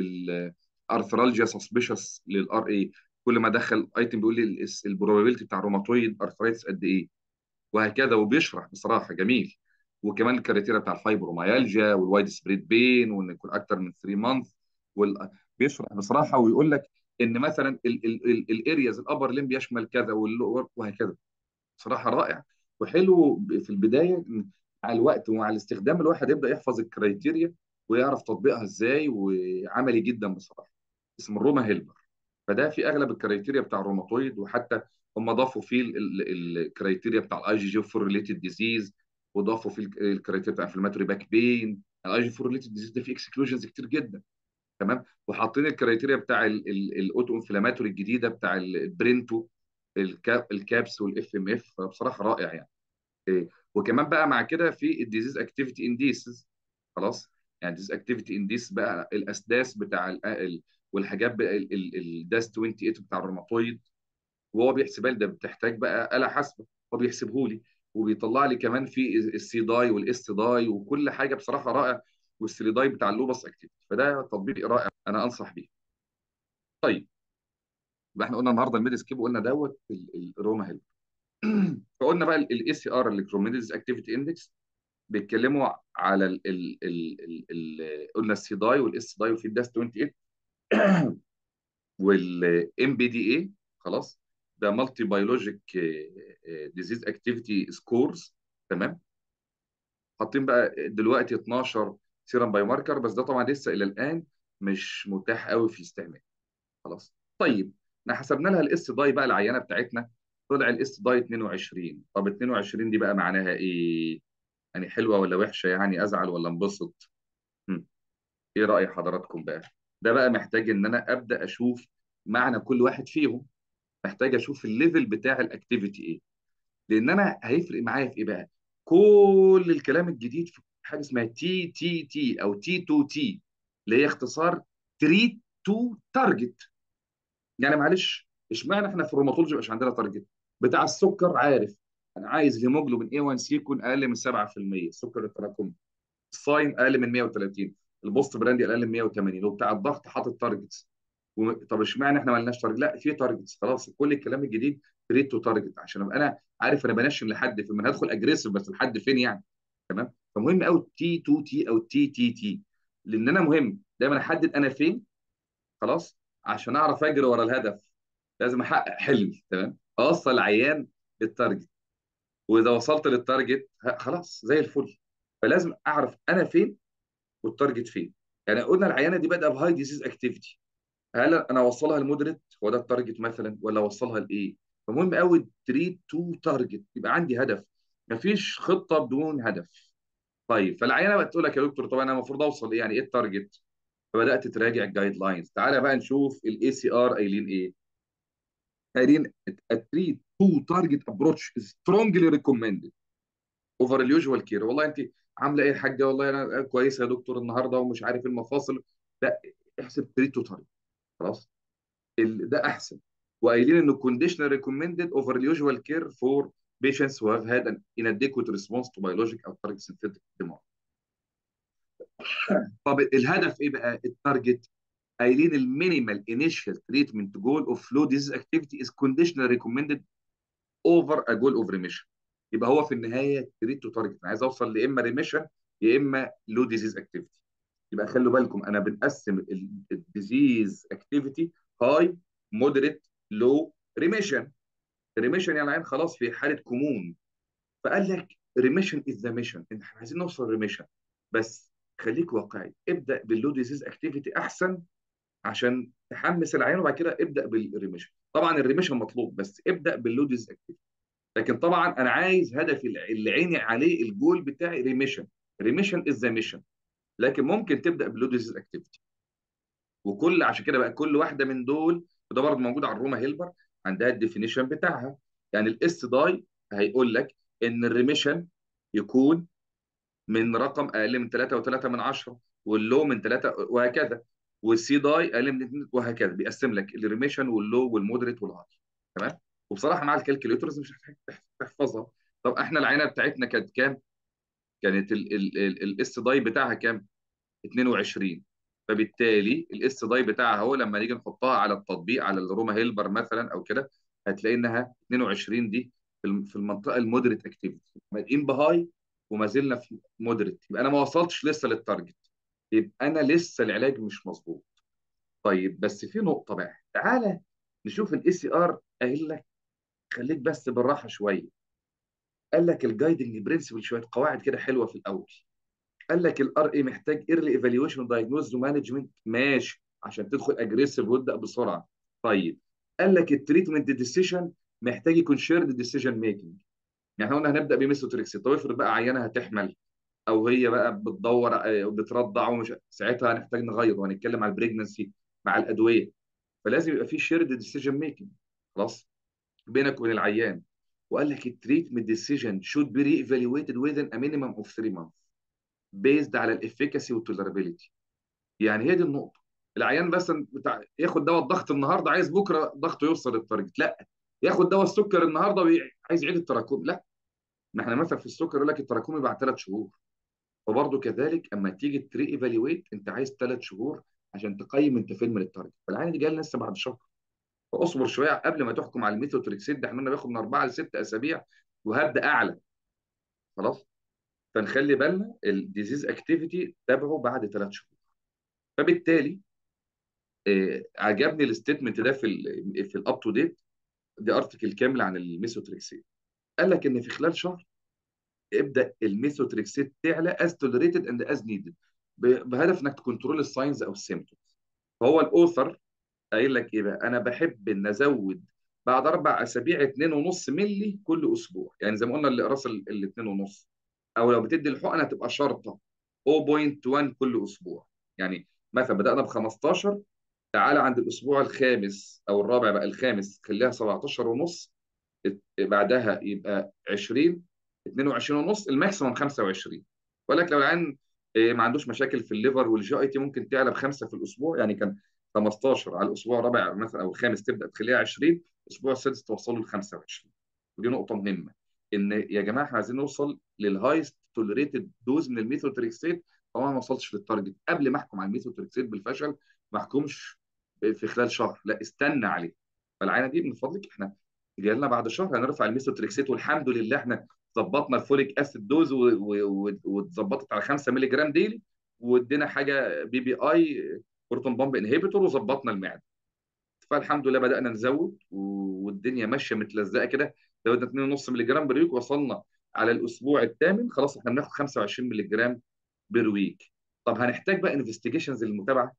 الارثرالجيا سسبيشس للار اي كل ما ادخل ايتم بيقول لي البروبابيلتي بتاع الروماتويد ارثرايتس قد ايه وهكذا وبيشرح بصراحه جميل وكمان الكريتيريا بتاع الفايبروميالجيا والوايد سبريد بين وان يكون اكتر من 3 مانث وال... بيشرح بصراحه ويقول لك ان مثلا الارياز الابر ليم بيشمل كذا واللور وهكذا بصراحه رائع وحلو ب- في البدايه إن مع الوقت ومع الاستخدام الواحد يبدا يحفظ الكرايتيريا ويعرف تطبيقها ازاي وعملي جدا بصراحه اسمه الروما هيلبر فده في اغلب الكرايتيريا بتاع الروماتويد وحتى هم ضافوا فيه ال- ال- الكرايتيريا بتاع الاي جي جي فور ريليتد ديزيز وضافوا فيه الك- الكرايتيريا بتاع انفلاماتوري باك بين الاي جي فور ريليتد ديزيز ده فيه اكسكلوجنز كتير جدا تمام وحاطين الكرايتيريا بتاع الاوتو انفلاماتوري الجديده بتاع البرينتو الكاب الكابس والاف ام اف بصراحه رائع يعني إيه. وكمان بقى مع كده في الديزيز اكتيفيتي انديسز خلاص يعني ديزيز اكتيفيتي انديس بقى الاسداس بتاع ال ال والحاجات بقى الداس 28 بتاع الروماتويد وهو بيحسبها لي ده بتحتاج بقى آلة حاسبة هو بيحسبه لي وبيطلع لي كمان في السي داي والاس داي وكل حاجه بصراحه رائع والسليداي بتاع اللوبس اكتيفيتي فده تطبيق رائع انا انصح بيه طيب يبقى احنا قلنا النهارده الميد سكيب وقلنا دوت ال- ال- الروما هيلب فقلنا بقى الاي سي ار الكتروميديز اكتيفيتي اندكس بيتكلموا على ال ال ال ال ال قلنا السي داي والاس داي وفي الداس 28 والام بي دي اي خلاص ده مالتي بيولوجيك ديزيز اكتيفيتي سكورز تمام حاطين بقى دلوقتي 12 سيرم باي ماركر بس ده طبعا لسه الى الان مش متاح قوي في الاستعمال خلاص طيب احنا حسبنا لها الاس داي بقى العينه بتاعتنا طلع الاس داي 22 طب 22 دي بقى معناها ايه؟ يعني حلوه ولا وحشه يعني ازعل ولا انبسط؟ هم. ايه رأي حضراتكم بقى؟ ده بقى محتاج ان انا ابدا اشوف معنى كل واحد فيهم محتاج اشوف الليفل بتاع الاكتيفيتي ايه لان انا هيفرق معايا في ايه بقى؟ كل الكلام الجديد في حاجه اسمها تي تي تي او تي تو تي اللي هي اختصار تريت تو تارجت يعني معلش اشمعنى احنا في الروماتولوجي مش عندنا تارجت بتاع السكر عارف انا عايز هيموجلوبين A1C يكون اقل من 7% السكر التراكمي الصايم اقل من 130 البوست براندي اقل من 180 وبتاع الضغط حاطط تارجتس و... طب اشمعنى احنا ما لناش تارجت لا في تارجتس خلاص كل الكلام الجديد تريد تو تارجت عشان ابقى انا عارف انا بنشن لحد فين ما هدخل اجريسيف بس لحد فين يعني تمام فمهم قوي تي 2 تي او تي تي تي لان انا مهم دايما احدد انا فين خلاص عشان اعرف اجري ورا الهدف لازم احقق حلمي تمام اوصل العيان للتارجت واذا وصلت للتارجت ه- خلاص زي الفل فلازم اعرف انا فين والتارجت فين يعني قلنا العيانه دي بادئه بهاي ديزيز اكتيفيتي هل انا اوصلها لمودريت هو ده التارجت مثلا ولا اوصلها لايه فمهم قوي تريد تو تارجت يبقى عندي هدف مفيش خطه بدون هدف طيب فالعيانه بقى تقول لك يا دكتور طب انا المفروض اوصل ايه يعني ايه التارجت فبدات تراجع الجايد لاينز تعالى بقى نشوف الاي سي ار قايلين ايه قايلين التريد تو تارجت ابروتش سترونجلي ريكومندد اوفر اليوجوال كير والله انت عامله ايه يا حاجه والله انا كويسه يا دكتور النهارده ومش عارف المفاصل لا احسب تريد تو تارجت خلاص ال- ده احسن وقايلين انه conditional recommended over usual care for patients who have had an inadequate response to biologic or target synthetic demand. طب الهدف ايه بقى التارجت قايلين المينيمال initial treatment goal of low disease activity is conditional recommended over a goal of remission يبقى هو في النهايه تريد تو تارجت انا عايز اوصل لاما ريميشن يا اما لو ديزيز اكتيفيتي يبقى خلوا بالكم انا بنقسم الديزيز اكتيفيتي هاي مودريت لو ريميشن ريميشن يعني العين خلاص في حاله كمون فقال لك ريميشن از ذا ميشن احنا عايزين نوصل ريميشن بس خليك واقعي ابدا باللو ديزيز اكتيفيتي احسن عشان تحمس العين وبعد كده ابدا بالريميشن طبعا الريميشن مطلوب بس ابدا باللو ديزيز اكتيفيتي لكن طبعا انا عايز هدفي اللي عيني عليه الجول بتاعي ريميشن ريميشن از ذا ميشن لكن ممكن تبدا باللو ديزيز اكتيفيتي وكل عشان كده بقى كل واحده من دول وده برضه موجود على الروما هيلبر عندها الديفينيشن بتاعها يعني الاس داي هيقول لك ان الريميشن يكون من رقم اقل من 3 و3 من 10 واللو من 3 وهكذا والسي داي اقل من 2 وهكذا بيقسم لك الريميشن واللو والمودريت والهاي تمام وبصراحه مع الكالكوليترز مش هتحتاج تحفظها طب احنا العينه بتاعتنا كانت كام؟ كانت الاس داي بتاعها كام؟ 22 فبالتالي الاس داي بتاعها هو لما نيجي نحطها على التطبيق على الروما هيلبر مثلا او كده هتلاقي انها 22 دي في المنطقه المودريت اكتيفيتي بادئين بهاي وما زلنا في مودريت يبقى انا ما وصلتش لسه للتارجت يبقى انا لسه العلاج مش مظبوط طيب بس في نقطه بقى تعالى نشوف الاي سي ار قايل لك خليك بس بالراحه شويه قال لك الجايدنج برنسبل شويه قواعد كده حلوه في الاول قال لك الار اي محتاج ايرلي ايفالويشن دايجنوز ومانجمنت ماشي عشان تدخل اجريسيف وابدا بسرعه طيب قال لك التريتمنت ديسيشن محتاج يكون شيرد ديسيجن ميكنج يعني احنا قلنا هنبدا بميثوتريكس طب افرض بقى عيانه هتحمل او هي بقى بتدور بترضع ومش ساعتها هنحتاج نغير وهنتكلم على البريجنسي مع الادويه فلازم يبقى في شيرد ديسيجن ميكنج خلاص بينك وبين العيان وقال لك التريتمنت ديسيجن شود بي ري ايفالويتد within a minimum of 3 months بيزد على الافيكاسي والتولرابيلتي يعني هي دي النقطه العيان بس بتاع ياخد دواء الضغط النهارده عايز بكره ضغطه يوصل للتارجت لا ياخد دواء السكر النهارده عايز يعيد التراكم لا ما احنا مثلا في السكر يقول لك التراكمي بعد ثلاث شهور فبرضه كذلك اما تيجي تري ايفالويت انت عايز ثلاث شهور عشان تقيم انت فين من التارجت فالعيان دي جاي لنا لسه بعد شهر فاصبر شويه قبل ما تحكم على الميثوتريكسيد ده احنا قلنا بياخد من اربعه لست اسابيع وهبدا اعلى خلاص فنخلي بالنا الديزيز اكتيفيتي تابعه بعد ثلاث شهور فبالتالي آه عجبني الستيتمنت ده في ال في الاب تو ديت دي ارتكل كامله عن الميثوتريكسيد قال لك ان في خلال شهر ابدا الميثوتريكسيد تعلى از توليريتد اند از نيدد بهدف انك تكنترول الساينز او السيمتومز فهو الاوثر قايل لك ايه بقى انا بحب ان ازود بعد اربع اسابيع 2.5 مللي كل اسبوع يعني زي ما قلنا الاقراص ال 2.5 او لو بتدي الحقنه تبقى شرطه 0.1 كل اسبوع يعني مثلا بدانا ب 15 تعالى عند الاسبوع الخامس او الرابع بقى الخامس خليها 17 ونص بعدها يبقى 20 22 ونص الماكسيموم 25 بقول لك لو العيان ما عندوش مشاكل في الليفر والجي اي تي ممكن تعلى بخمسه في الاسبوع يعني كان 15 على الاسبوع الرابع مثلا او الخامس تبدا تخليها 20 الاسبوع السادس توصله ل 25 ودي نقطه مهمه ان يا جماعه احنا عايزين نوصل للهايست توليريتد دوز من الميثوتريكسيت طبعا ما وصلتش للتارجت قبل ما احكم على الميثوتريكسيت بالفشل ما احكمش في خلال شهر لا استنى عليه فالعينه دي من فضلك احنا جاي لنا بعد شهر هنرفع الميثوتريكسيت والحمد لله احنا ظبطنا الفوليك اسيد دوز واتظبطت على 5 مللي جرام ديلي وادينا حاجه بي بي اي بروتون بامب انهبيتور وظبطنا المعده فالحمد لله بدانا نزود والدنيا ماشيه متلزقه كده زودنا 2.5 مللي جرام بير ويك وصلنا على الاسبوع الثامن خلاص احنا بناخد 25 مللي جرام بير ويك طب هنحتاج بقى انفستيجيشنز للمتابعه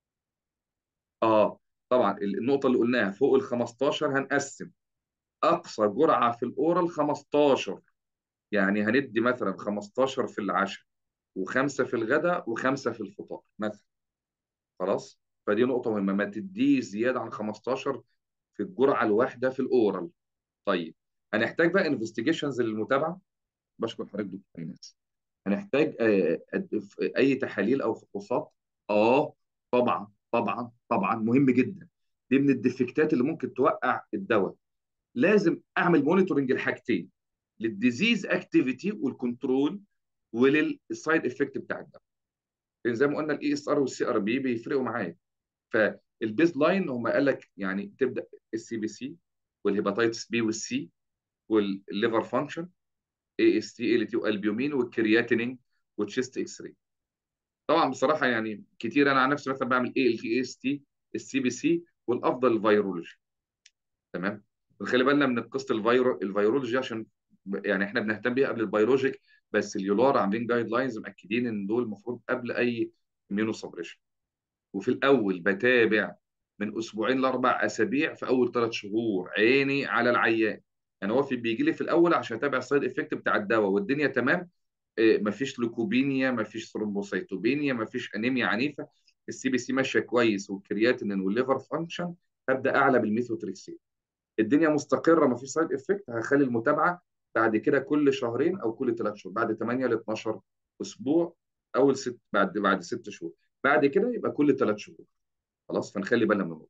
اه طبعا النقطه اللي قلناها فوق ال 15 هنقسم اقصى جرعه في الاورال 15 يعني هندي مثلا 15 في العشاء وخمسه في الغداء وخمسه في الفطار مثلا خلاص فدي نقطه مهمه ما تديش زياده عن 15 في الجرعه الواحده في الاورال طيب هنحتاج بقى انفستيجيشنز للمتابعه بشكر حضرتك دكتور ايناس هنحتاج آه اي تحاليل او فحوصات اه طبعا طبعا طبعا مهم جدا دي من الديفكتات اللي ممكن توقع الدواء لازم اعمل مونيتورنج الحاجتين للديزيز اكتيفيتي والكنترول وللسايد افكت بتاع الدواء زي ما قلنا الاي اس ار والسي ار بي بيفرقوا معايا فالبيز لاين هم قال لك يعني تبدا السي بي سي والهيباتيتس بي والسي والليفر فانكشن اي اس تي ال تي والبيومين والكرياتينين وتشيست اكس راي طبعا بصراحه يعني كتير انا عن نفسي مثلا بعمل اي ال تي اس تي السي بي سي والافضل الفيرولوجي تمام خلي بالنا من قصه الفيرو الفيرولوجي عشان ب- يعني احنا بنهتم بيها قبل البيولوجيك بس اليولار عاملين جايد لاينز مأكدين ان دول المفروض قبل اي اميونو سبريشن وفي الاول بتابع من اسبوعين لاربع اسابيع في اول ثلاث شهور عيني على العيان يعني هو في بيجي لي في الاول عشان اتابع السايد افكت بتاع الدواء والدنيا تمام إيه، مفيش لوكوبينيا مفيش ثرومبوسيتوبينيا مفيش انيميا عنيفه السي بي سي ماشيه كويس والكرياتينين والليفر فانكشن هبدا اعلى بالميثوتريكسين الدنيا مستقره مفيش سايد افكت هخلي المتابعه بعد كده كل شهرين او كل ثلاث شهور بعد 8 ل 12 اسبوع اول ست بعد بعد ست شهور بعد كده يبقى كل ثلاث شهور خلاص فنخلي بالنا من النقطه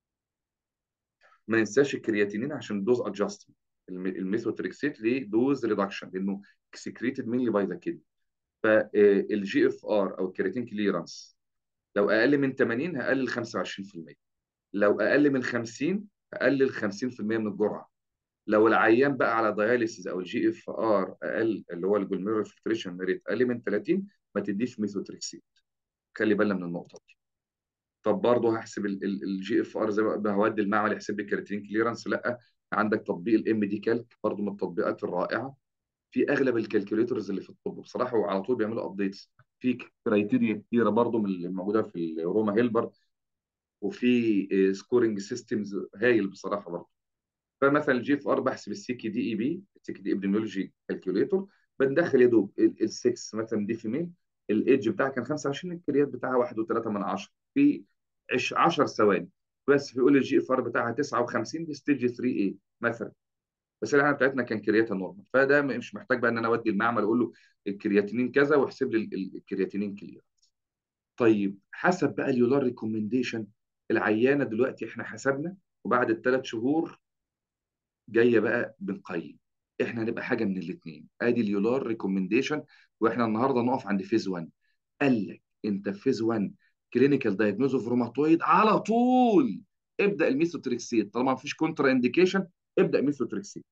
ما ننساش الكرياتينين عشان دوز ادجستمنت الميثوتريكسيت ليه دوز ريدكشن لانه سكريتد مينلي باي ذا كيد فالجي اف ار او الكرياتين كليرانس لو اقل من 80 هقلل 25% لو اقل من 50 هقلل 50% من الجرعه لو العيان بقى على داياليسيس او الجي اف ار اقل اللي هو الجلوميرول فلتريشن ريت اقل من 30 ما تديش ميثوتريكسيت خلي بالنا من النقطه دي طب برضه هحسب الجي اف ار زي ما هودي المعمل يحسب لي الكرياتين كليرانس لا عندك تطبيق الام دي كالك برضه من التطبيقات الرائعه في اغلب الكالكوليترز اللي في الطب بصراحه وعلى طول بيعملوا ابديتس في كرايتيريا كتيره برضه من اللي موجوده في الروما هيلبر وفي سكورنج سيستمز هايل بصراحه برضه فمثلا الجي اف ار بحسب السي كي دي اي بي السي كي دي ابديميولوجي كالكوليتور بندخل يا دوب ال6 مثلا دي فيميل الايدج بتاعها كان 25 الكريات بتاعها 1.3 من 10 في 10 ثواني بس بيقول الجي اف ار بتاعها 59 دي ستيج 3 اي مثلا بس الحاله بتاعتنا كان كرياتين نورمال فده مش محتاج بقى ان انا اودي المعمل اقول له الكرياتينين كذا واحسب لي ال- ال- الكرياتينين كلير طيب حسب بقى اليولار ريكومنديشن العيانه دلوقتي احنا حسبنا وبعد الثلاث شهور جايه بقى بنقيم احنا هنبقى حاجه من الاثنين ادي اليولار ريكومنديشن واحنا النهارده نقف عند فيز 1 قال لك انت في فيز 1 كلينيكال دايجنوز اوف روماتويد على طول ابدا الميثوتريكسيت طالما مفيش كونترا انديكيشن ابدا ميثوتريكسيت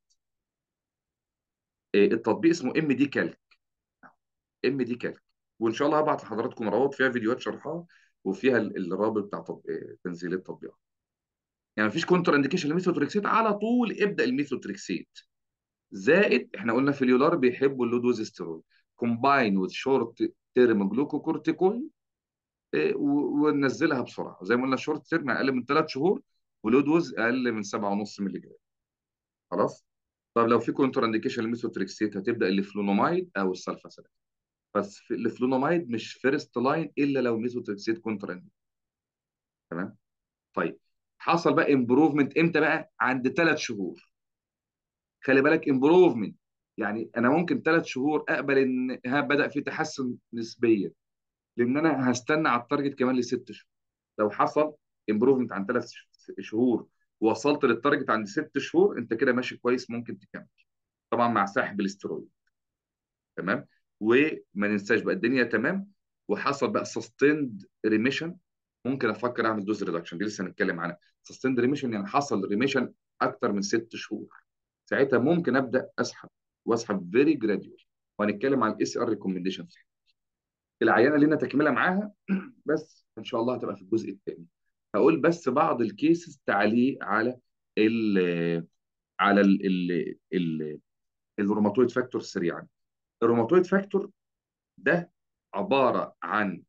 إيه، التطبيق اسمه ام دي كالك ام دي كالك وان شاء الله هبعت لحضراتكم روابط فيها فيديوهات شرحها وفيها ال- الرابط بتاع تط- إيه، تنزيل التطبيقات يعني مفيش كونترا انديكيشن للميثوتريكسيت على طول ابدا الميثوتريكسيت زائد احنا قلنا في اليولار بيحبوا اللو دوز ستيرويد كومباين وذ شورت تيرم جلوكوكورتيكويد إيه، و- وننزلها بسرعه زي ما قلنا الشورت تيرم اقل من ثلاث شهور ولو دوز اقل من 7.5 مللي جرام خلاص طب لو في كونترا انديكيشن للميثوتريكسيت هتبدا الفلونومايد او السلفاسيلين بس في الفلونومايد مش فيرست لاين الا لو ميثوتريكسيت كونترا تمام طيب حصل بقى امبروفمنت امتى بقى عند ثلاث شهور خلي بالك امبروفمنت يعني انا ممكن ثلاث شهور اقبل ان ها بدا في تحسن نسبيا لان انا هستنى على التارجت كمان لست شهور لو حصل امبروفمنت عن ثلاث شهور ووصلت للتارجت عند ست شهور انت كده ماشي كويس ممكن تكمل طبعا مع سحب الاسترويد تمام وما ننساش بقى الدنيا تمام وحصل بقى سستيند ريميشن ممكن افكر اعمل دوز ريدكشن دي لسه هنتكلم عنها سستيند ريميشن يعني حصل ريميشن اكتر من ست شهور ساعتها ممكن ابدا اسحب واسحب فيري جراديوال وهنتكلم عن الاي سي ار ريكومنديشن العيانه اللي لنا تكمله معاها بس ان شاء الله هتبقى في الجزء الثاني هقول بس بعض الكيسز تعليق على ال على ال ال ال الروماتويد فاكتور سريعا الروماتويد فاكتور ده عباره عن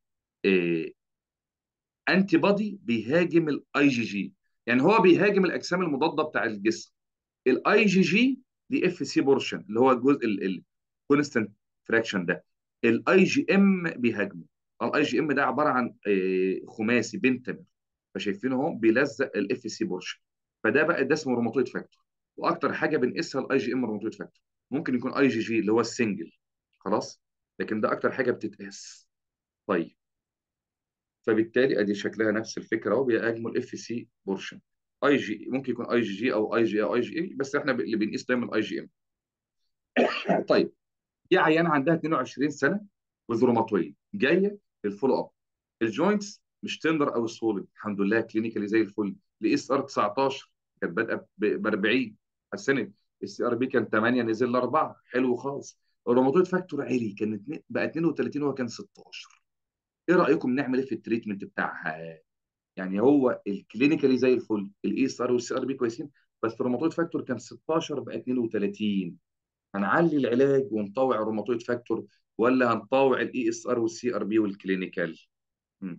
انتي بودي بيهاجم الاي جي جي يعني هو بيهاجم الاجسام المضاده بتاع الجسم الاي جي جي دي اف سي بورشن اللي هو الجزء الكونستنت فراكشن ده الاي جي ام بيهاجمه الاي جي ام ده عباره عن آه، خماسي بنتامر فشايفينه اهو بيلزق الاف سي بورشن فده بقى ده اسمه روماتويد فاكتور واكتر حاجه بنقيسها الاي جي ام روماتويد فاكتور ممكن يكون اي جي جي اللي هو السنجل خلاص لكن ده اكتر حاجه بتتقاس طيب فبالتالي ادي شكلها نفس الفكره اهو بيهاجموا الاف سي بورشن اي جي ممكن يكون اي جي جي او اي جي او اي جي اي بس احنا اللي بنقيس دايما الاي جي ام طيب دي عيانه عندها 22 سنه وزروماتويد جايه للفولو اب الجوينتس مش تندر او سوليد الحمد لله كلينيكالي زي الفل الاس ار 19 كانت بادئه ب 40 حسنت السي ار بي كان 8 نزل ل 4 حلو خالص الروماتويد فاكتور عالي كان اتنين- بقى 32 وهو كان 16 ايه رايكم نعمل ايه في التريتمنت بتاعها يعني هو الكلينيكالي زي الفل الاي اس ار والسي ار بي كويسين بس الروماتويد فاكتور كان 16 بقى 32 هنعلي العلاج ونطوع الروماتويد فاكتور ولا هنطوع الاي اس ار والسي ار بي والكلينيكال مم.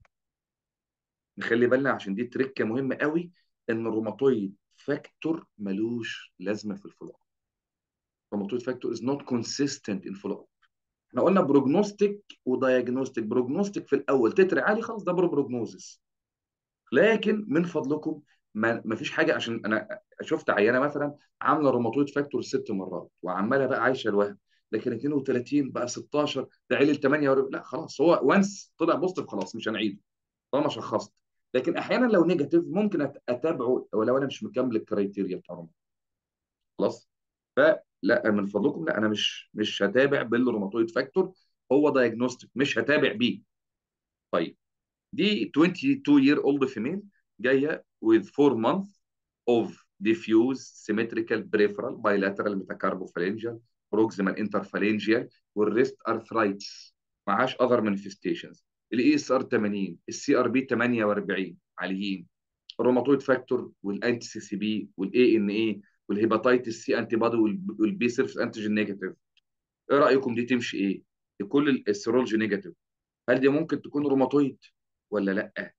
نخلي بالنا عشان دي تركه مهمه قوي ان الروماتويد فاكتور ملوش لازمه في الفولو اب الروماتويد فاكتور از نوت كونسيستنت ان فولو اب احنا قلنا بروجنوستيك ودايجنوستيك بروجنوستيك في الاول تتر عالي خلاص ده بروجنوزس لكن من فضلكم ما ما فيش حاجه عشان انا شفت عيانه مثلا عامله روماتويد فاكتور ست مرات وعماله بقى عايشه الوهم لكن 32 بقى 16 ده عيل 8 لا خلاص هو وانس طلع بوزيتيف خلاص مش هنعيده طالما شخصت لكن احيانا لو نيجاتيف ممكن أت- اتابعه ولو انا مش مكمل الكرايتيريا بتاع الروماتويد خلاص فلا من فضلكم لا انا مش مش هتابع بالروماتويد فاكتور هو دايجنوستيك مش هتابع بيه طيب دي 22 year old female جايه with 4 months of diffuse symmetrical peripheral bilateral metacarpophalangeal proximal interphalangeal والريست arthritis معهاش other manifestations الاي اس ار 80 السي ار بي 48 عاليين الروماتويد فاكتور والانتي سي سي بي والاي ان اي والهيباتيتس سي انتي بادي والبي سيرفس انتيجين نيجاتيف ايه رايكم دي تمشي ايه؟ لكل السيرولوجي نيجاتيف هل دي ممكن تكون روماتويد ولا لا؟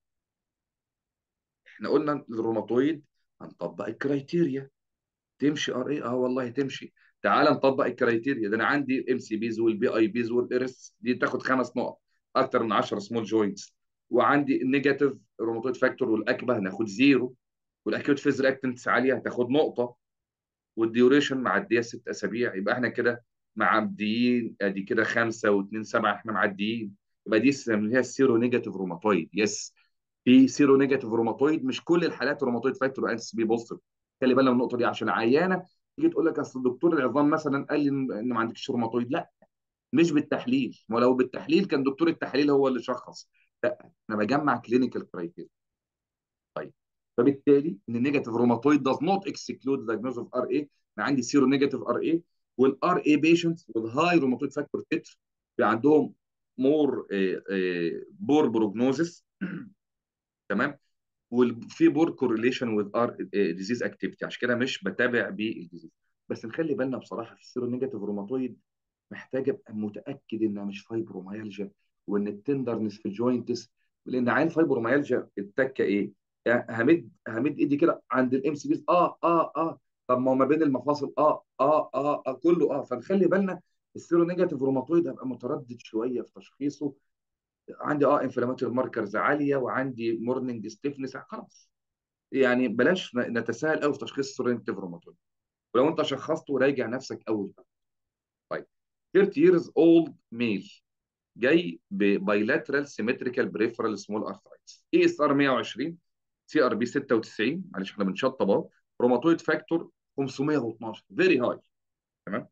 احنا قلنا الروماتويد هنطبق الكرايتيريا تمشي ار اي اه والله تمشي تعال نطبق الكرايتيريا ده انا عندي الام سي بيز والبي اي بيز والارس دي تاخد خمس نقط اكتر من 10 سمول جوينتس وعندي النيجاتيف روماتويد فاكتور والاكبه هناخد زيرو والاكيوت فيز رياكتنس عاليه هتاخد نقطه والديوريشن معديه ست اسابيع يبقى احنا كده معديين ادي كده خمسه واثنين سبعه احنا معديين يبقى دي اللي هي السيرو نيجاتيف روماتويد يس في سيرو نيجاتيف روماتويد مش كل الحالات روماتويد فاكتور انس بي بوزيتيف خلي بالنا من النقطه دي عشان عيانه تيجي تقول لك اصل الدكتور العظام مثلا قال لي ان إن ما عندكش روماتويد لا مش بالتحليل ولو بالتحليل كان دكتور التحليل هو اللي شخص لا انا بجمع كلينيكال كرايتيريا طيب فبالتالي ان النيجاتيف روماتويد does not exclude diagnosis of RA انا عندي سيرو نيجاتيف RA والار اي بيشنتس والهاي روماتويد فاكتور تتر بيبقى عندهم مور بور بروجنوزس تمام وفي بور كورليشن وذ ار ديزيز اكتيفيتي عشان كده مش بتابع بالديزيز بس نخلي بالنا بصراحه في السيرو نيجاتيف روماتويد محتاج ابقى متاكد انها مش فايبروميالجيا وان التندرنس في الجوينتس لان عين فايبروميالجيا التكه ايه؟ يعني همد همد ايدي كده عند الام سي بيز اه اه اه طب ما هو ما بين المفاصل اه اه اه, آه كله اه فنخلي بالنا السيرو نيجاتيف روماتويد هبقى متردد شويه في تشخيصه عندي اه انفلاماتوري ماركرز عاليه وعندي مورنينج ستيفنس خلاص يعني بلاش نتساهل قوي في تشخيص السيرو نيجاتيف روماتويد ولو انت شخصته راجع نفسك اول بقى. طيب 30 years old male جاي ببايلاترال سيمتريكال بريفرال سمول ارثرايتس اي اس ار 120 سي ار بي 96 معلش احنا بنشطب اهو روماتويد فاكتور 512 فيري هاي تمام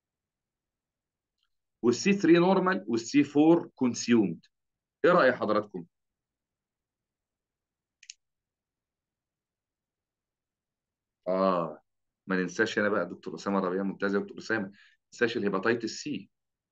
والسي 3 نورمال والسي 4 كونسيومد ايه راي حضراتكم؟ اه ما ننساش هنا بقى دكتور اسامه ربيع ممتاز يا دكتور اسامه ما ننساش الهيباتيتس سي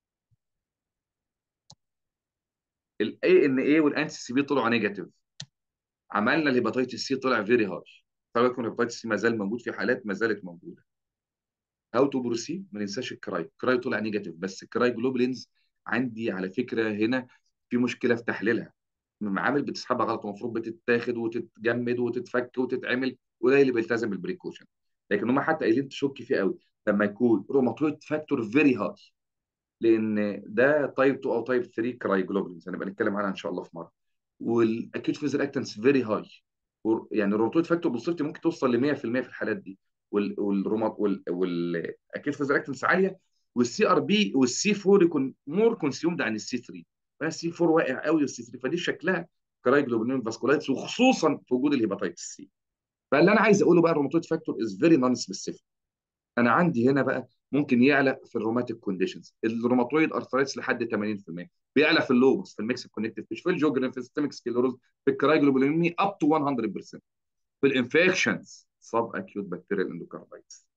الاي ان اي والانتي سي بي طلعوا نيجاتيف عملنا الهيباتيتس سي طلع فيري هاي خلي بالكم الهيباتيتس سي ما زال موجود في حالات ما زالت موجوده هاو تو بروسيد ما ننساش الكراي الكراي طلع نيجاتيف بس الكراي جلوبلينز عندي على فكره هنا في مشكله في تحليلها معامل بتسحبها غلط المفروض بتتاخد وتتجمد وتتفك وتتعمل قليل اللي بيلتزم بالبريكوشن لكن هم حتى قايلين تشك فيه قوي لما يكون روماتويد فاكتور فيري هاي لان ده تايب 2 او تايب 3 كراي جلوبلينز هنبقى نتكلم عنها ان شاء الله في مره والاكيوت فيز رياكتنس فيري هاي يعني الروماتويد فاكتور بوزيتيفيتي ممكن توصل ل 100% في الحالات دي والرومات والاكيوت فيز رياكتنس عاليه والسي ار بي والسي 4 يكون مور كونسيومد عن السي 3 فالسي 4 واقع قوي والسي 3 فدي شكلها كراي جلوبلين فاسكولايتس وخصوصا في وجود الهيباتيتس سي فاللي انا عايز اقوله بقى الروماتويد فاكتور از فيري نون سبيسيفيك انا عندي هنا بقى ممكن يعلى في الروماتيك كونديشنز الروماتويد ارثرايتس لحد 80% بيعلى في اللوبس في الميكس كونكتيف مش في الجوجرين في السيستميك سكليروز في الكرايجلوبولينمي اب تو 100% في الانفكشنز سب اكيوت بكتيريال اندوكاردايتس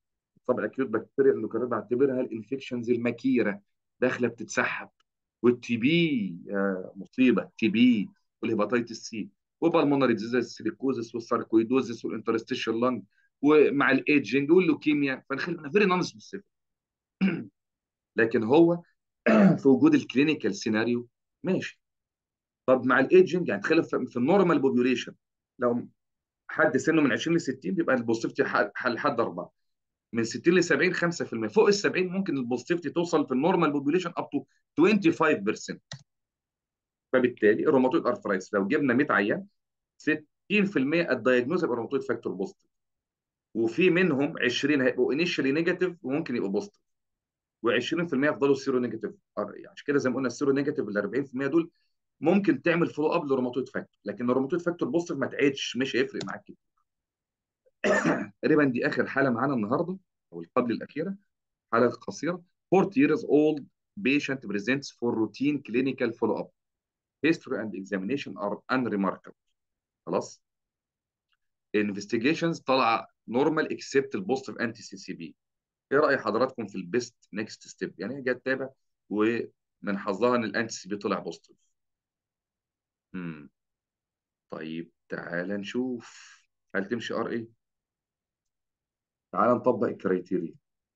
طب الاكيوت بكتيريا اندوكاردايتس بعتبرها الانفكشنز المكيره داخله بتتسحب والتي بي مصيبه تي بي والهيباتيتس سي وبالمونري ديزيز السيليكوزس والساركويدوزس والانترستيشال لانج ومع الايدجنج واللوكيميا فنخلي فيري نون سبيسيفيك لكن هو في وجود الكلينيكال سيناريو ماشي طب مع الايدجنج يعني تخيل في في النورمال بوبيوليشن لو حد سنه من 20 ل 60 بيبقى البوزيتيفيتي لحد 4 من 60 ل 70 5% فوق ال 70 ممكن البوزيتيفيتي توصل في النورمال بوبيوليشن اب تو 25% فبالتالي الروماتويد ارثرايتس لو جبنا 100 عيان 60% الدايجنوز يبقى روماتويد فاكتور بوزيتيف وفي منهم 20 هيبقوا انيشالي نيجاتيف وممكن يبقوا بوزيتيف و20% يفضلوا سيرو نيجاتيف عشان كده زي ما قلنا السيرو نيجاتيف ال 40% دول ممكن تعمل فولو اب للروماتويد فاكتور لكن الروماتويد فاكتور بوزيتيف ما تعيدش مش هيفرق معاك كتير تقريبا دي اخر حاله معانا النهارده او قبل الاخيره حاله قصيره 40 years old patient presents for routine clinical follow up history and examination are unremarkable خلاص investigations طالعه نورمال اكسبت البوزيتيف انتي سي سي بي ايه راي حضراتكم في البيست نيكست ستيب يعني هي جت تتابع ومن حظها ان الانتي سي بي طلع بوزيتيف امم طيب تعال نشوف هل تمشي ار ايه تعال نطبق الكرايتيريا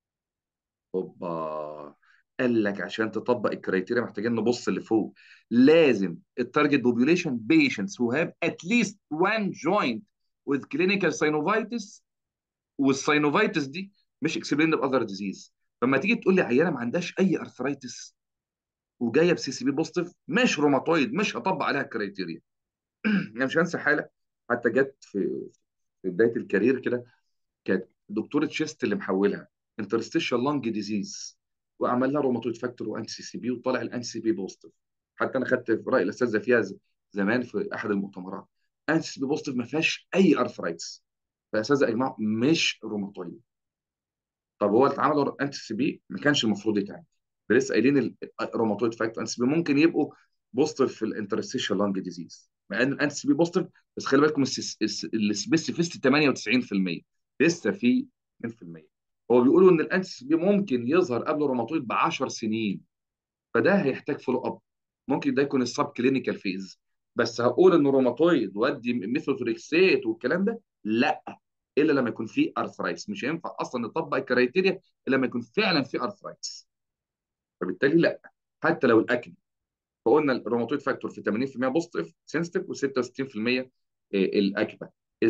اوبا قال لك عشان تطبق الكرايتيريا محتاجين نبص لفوق لازم التارجت بوبيوليشن patients who have at least one joint with clinical synovitis والساينوفايتس دي مش اكسبليند باذر ديزيز فلما تيجي تقول لي عيانه ما عندهاش اي ارثرايتس وجايه بسي سي بي بوزيتيف مش روماتويد مش هطبق عليها الكرايتيريا يعني مش هنسى حاله حتى جت في في بدايه الكارير كده كانت دكتوره شيست اللي محولها انترستيشال لانج ديزيز وعمل لها روماتويد فاكتور وانتي سي سي بي وطلع الانتي سي بي بوزيتيف حتى انا خدت في راي الاساتذه فيها ز- زمان في احد المؤتمرات انتي سي بي بوزيتيف ما فيهاش اي ارثرايتس فالاساتذه يا جماعه مش روماتويد طب هو اللي اتعمل انتي سي بي ما كانش المفروض يتعمل ده لسه قايلين الروماتويد فاكتور انتي سي بي ممكن يبقوا بوزيتيف في الانترستيشال لانج ديزيز مع ان الانتي سي بي بوزيتيف بس خلي بالكم السبيسيفيستي 98% لسه في 2% هو بيقولوا ان الانتي سي بي ممكن يظهر قبل الروماتويد ب 10 سنين فده هيحتاج فولو اب ممكن ده يكون السب كلينيكال فيز بس هقول ان روماتويد وادي ميثوتريكسيت والكلام ده لا الا لما يكون في ارثرايتس مش هينفع اصلا نطبق الكرايتيريا الا لما يكون فعلا في ارثرايتس فبالتالي لا حتى لو الاكل فقلنا الروماتويد فاكتور في 80% بوزيتيف سنسيتيف و66% الاكبه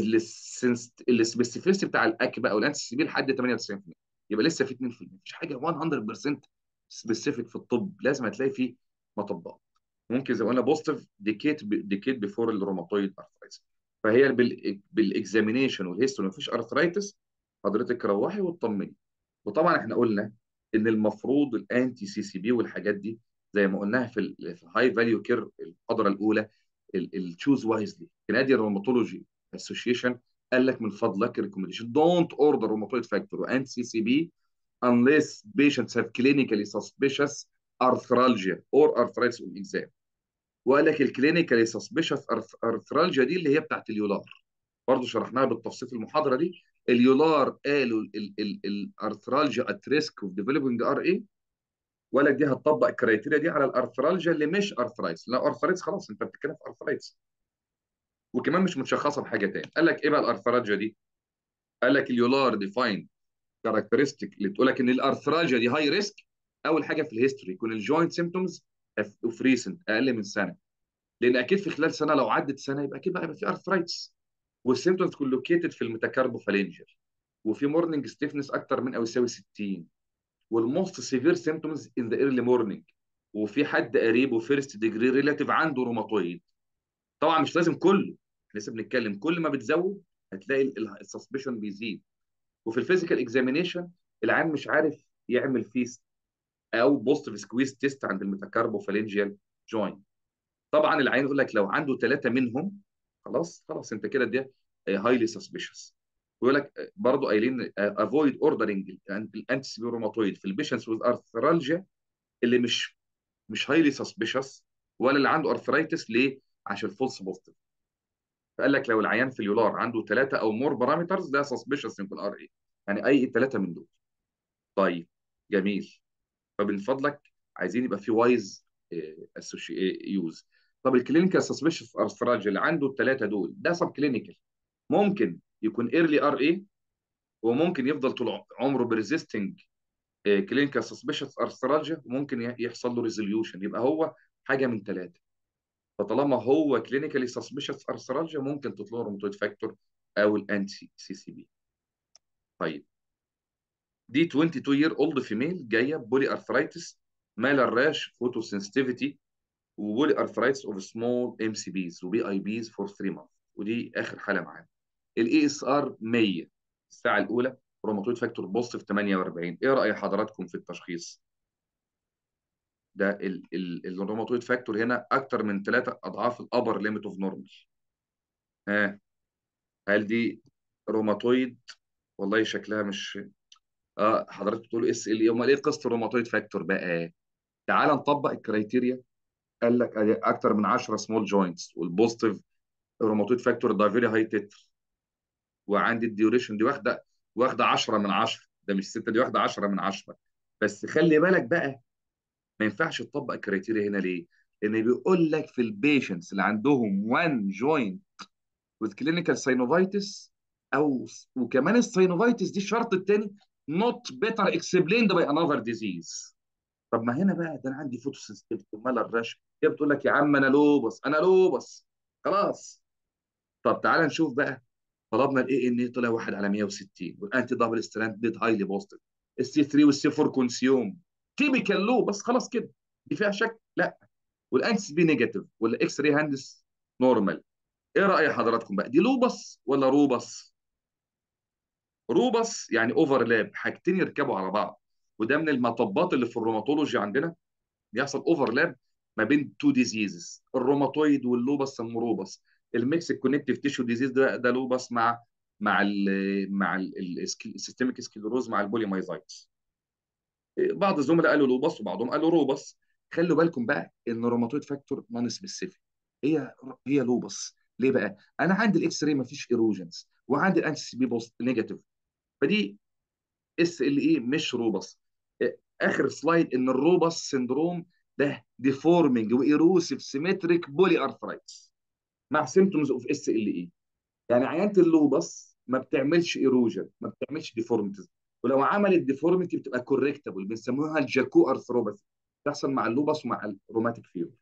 السبيسيفيستي بتاع الاكبه او الانتي سي بي لحد 98% يبقى لسه في 2% مفيش حاجه 100% سبيسيفيك في الطب لازم هتلاقي فيه مطبات ممكن زي ما قلنا بوزيتيف ديكيت ديكيت بيفور الروماتويد ارثرايتس فهي بال بالاكزامينيشن والهيستوري مفيش ارثرايتس حضرتك روحي واطمني وطبعا احنا قلنا ان المفروض الانتي سي سي بي والحاجات دي زي ما قلناها في الهاي فاليو كير المحاضره الاولى التشوز وايزلي كندي الروماتولوجي اسوشيشن قال لك من فضلك ريكومنديشن دونت اوردر روماتويد فاكتور وانتي سي سي بي unless patients have clinically suspicious arthralgia or arthritis on exam وقال لك الكلينيكالي سسبشس ارثرالجيا دي اللي هي بتاعت اليولار برضه شرحناها بالتفصيل في المحاضره دي اليولار قالوا الارثرالجيا ات ريسك اوف ديفلوبينج ار اي وقال لك دي هتطبق الكرايتيريا دي على الارثرالجيا اللي مش ارثرايتس لا ارثرايتس خلاص انت بتتكلم في ارثرايتس وكمان مش متشخصه بحاجه تاني قال لك ايه بقى الارثرالجيا دي؟ قال لك اليولار ديفاين كاركترستيك اللي تقول لك ان الارثرالجيا دي هاي ريسك اول حاجه في الهيستوري يكون الجوينت سيمتومز اوف ريسنت اقل من سنه لان اكيد في خلال سنه لو عدت سنه يبقى اكيد بقى يبقى في ارثرايتس والسيمتومز تكون لوكيتد في الميتاكاربوفالينجر وفي مورنينج ستيفنس اكتر من او يساوي 60 والموست سيفير سيمتومز ان ذا ايرلي مورنينج وفي حد قريب وفيرست ديجري ريلاتيف عنده روماتويد طبعا مش لازم كله لسه بنتكلم كل ما بتزود هتلاقي السسبشن بيزيد وفي الفيزيكال اكزامينيشن العيان مش عارف يعمل فيست او بوزيتيف سكويز تيست عند الميتاكاربوفالينجيال جوينت طبعا العين يقول لك لو عنده ثلاثه منهم خلاص خلاص انت كده ده هايلي سسبيشس ويقول لك برضه قايلين افويد اوردرنج الانتي سي روماتويد في البيشنس وذ ارثرالجيا اللي مش مش هايلي سسبيشس ولا اللي عنده ارثرايتس ليه؟ عشان فولس بوزيتيف فقال لك لو العيان في اليولار عنده ثلاثه او مور بارامترز ده سسبيشس يمكن ار اي يعني اي ثلاثه من دول طيب جميل فمن فضلك عايزين يبقى في وايز يوز طب الكلينيكال سسبشس ارثراج اللي عنده الثلاثه دول ده سب كلينيكال ممكن يكون ايرلي ار اي وممكن يفضل طول عمره بريزيستنج كلينيكال سسبشس ارثرالجيا وممكن يحصل له ريزوليوشن يبقى هو حاجه من ثلاثه فطالما هو كلينيكالي سسبشس ارثرالجيا ممكن تطلع له روماتويد فاكتور او الانتي سي سي بي طيب دي 22 يير اولد فيميل جايه بولي ارثرايتس مالر راش فوتو سنسيتيفيتي وبولي ارثرايتس اوف سمول ام سي بيز وبي اي بيز فور 3 مانث ودي اخر حاله معانا الاي اس ار 100 الساعه الاولى روماتويد فاكتور بوزيتيف 48 ايه راي حضراتكم في التشخيص ده ال ال الروماتويد فاكتور هنا اكتر من ثلاثة اضعاف الابر ليميت اوف نورمال ها هل دي روماتويد والله شكلها مش اه حضرتك بتقول اس ال اي امال ايه قصه الروماتويد فاكتور بقى تعال نطبق الكرايتيريا قال لك اكتر من 10 سمول جوينتس والبوزيتيف روماتويد فاكتور ده فيري هاي تتر وعندي الديوريشن دي واخده واخده 10 من 10 ده مش 6 دي واخده 10 من 10 بس خلي بالك بقى ما ينفعش تطبق الكرايتيريا هنا ليه؟ لان بيقول لك في البيشنتس اللي عندهم 1 جوينت with clinical synovitis او وكمان الساينوفايتس دي الشرط الثاني not better explained by another disease طب ما هنا بقى ده انا عندي فوتوسنسيتيفيتي ومال الرش هي بتقول لك يا عم انا لوبس انا لوبس خلاص طب تعال نشوف بقى طلبنا الاي ان اي طلع 1 على 160 والانتي دبل ستراندد هايلي بوزيتيف السي 3 والسي 4 كونسيوم تيبيكال لو بس خلاص كده دي فيها شك لا والانتي بي نيجاتيف والاكس راي هاندس نورمال ايه راي حضراتكم بقى دي لوبس ولا روبس روبس يعني اوفرلاب حاجتين يركبوا على بعض وده من المطبات اللي في الروماتولوجي عندنا بيحصل اوفرلاب ما بين تو ديزيزز الروماتويد واللوبس سموه روبس الميكس كونكتيف تيشو ديزيز ده ده لوبس مع مع ال مع السيستميك سكليروز مع البوليمايزايتس بعض الزملاء قالوا لوبس وبعضهم قالوا روبس خلوا بالكم بقى ان الروماتويد فاكتور نون سبيسيفيك هي هي لوبس ليه بقى؟ انا عندي الاكس راي ما فيش ايروجنز وعندي الانتي سي بي بوست نيجاتيف فدي اس ال اي مش روبس اخر سلايد ان الروبس سندروم ده ديفورمينج وايروسيف سيمتريك بولي ارثرايتس مع سيمتومز اوف اس ال اي يعني عيانه اللوبس ما بتعملش ايروجن ما بتعملش ديفورميتيز ولو عملت ديفورميتي بتبقى كوركتبل بنسموها الجاكو ارثروباثي تحصل مع اللوبس ومع الروماتيك فيبر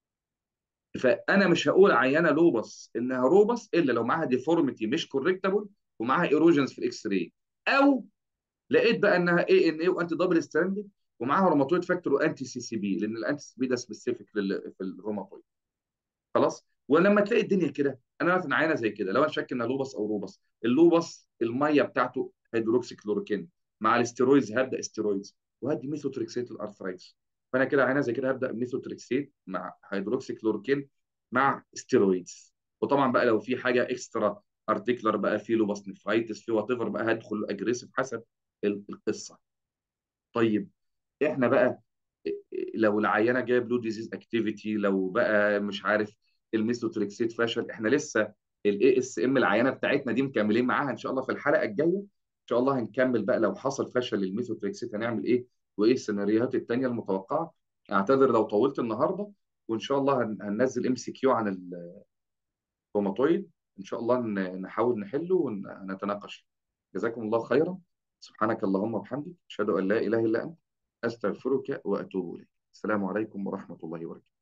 فانا مش هقول عيانه لوبس انها روبس الا لو معاها ديفورميتي مش كوركتبل ومعاها ايروجنز في الاكس راي او لقيت بقى انها اي ان اي وانتي دبل ستراندد ومعاها روماتويد فاكتور وانتي سي سي بي لان الانتي سي بي ده سبيسيفيك في الروماتويد خلاص ولما تلاقي الدنيا كده انا مثلا عينه زي كده لو انا شاك انها لوبس او روبس اللوبس الميه بتاعته هيدروكسي كلوروكين مع الاستيرويدز هبدا استيرويدز وهدي ميثوتريكسيت للارثرايتس فانا كده عينه زي كده هبدا ميثوتريكسيت مع هيدروكسي كلوروكين مع استيرويدز وطبعا بقى لو في حاجه اكسترا ارتيكلر بقى في لوبس نفرايتس في وات ايفر بقى هدخل اجريسيف حسب القصه طيب احنا بقى لو العيانه جايه بلو ديزيز اكتيفيتي لو بقى مش عارف الميثوتريكسيت فشل احنا لسه الاي اس ام العيانه بتاعتنا دي مكملين معاها ان شاء الله في الحلقه الجايه ان شاء الله هنكمل بقى لو حصل فشل للميثوتريكسيت هنعمل ايه وايه السيناريوهات الثانيه المتوقعه اعتذر لو طولت النهارده وان شاء الله هننزل ام سي كيو عن الروماتويد ان شاء الله نحاول نحله ونتناقش جزاكم الله خيرا سبحانك اللهم وبحمدك اشهد ان لا اله الا انت استغفرك واتوب اليك السلام عليكم ورحمه الله وبركاته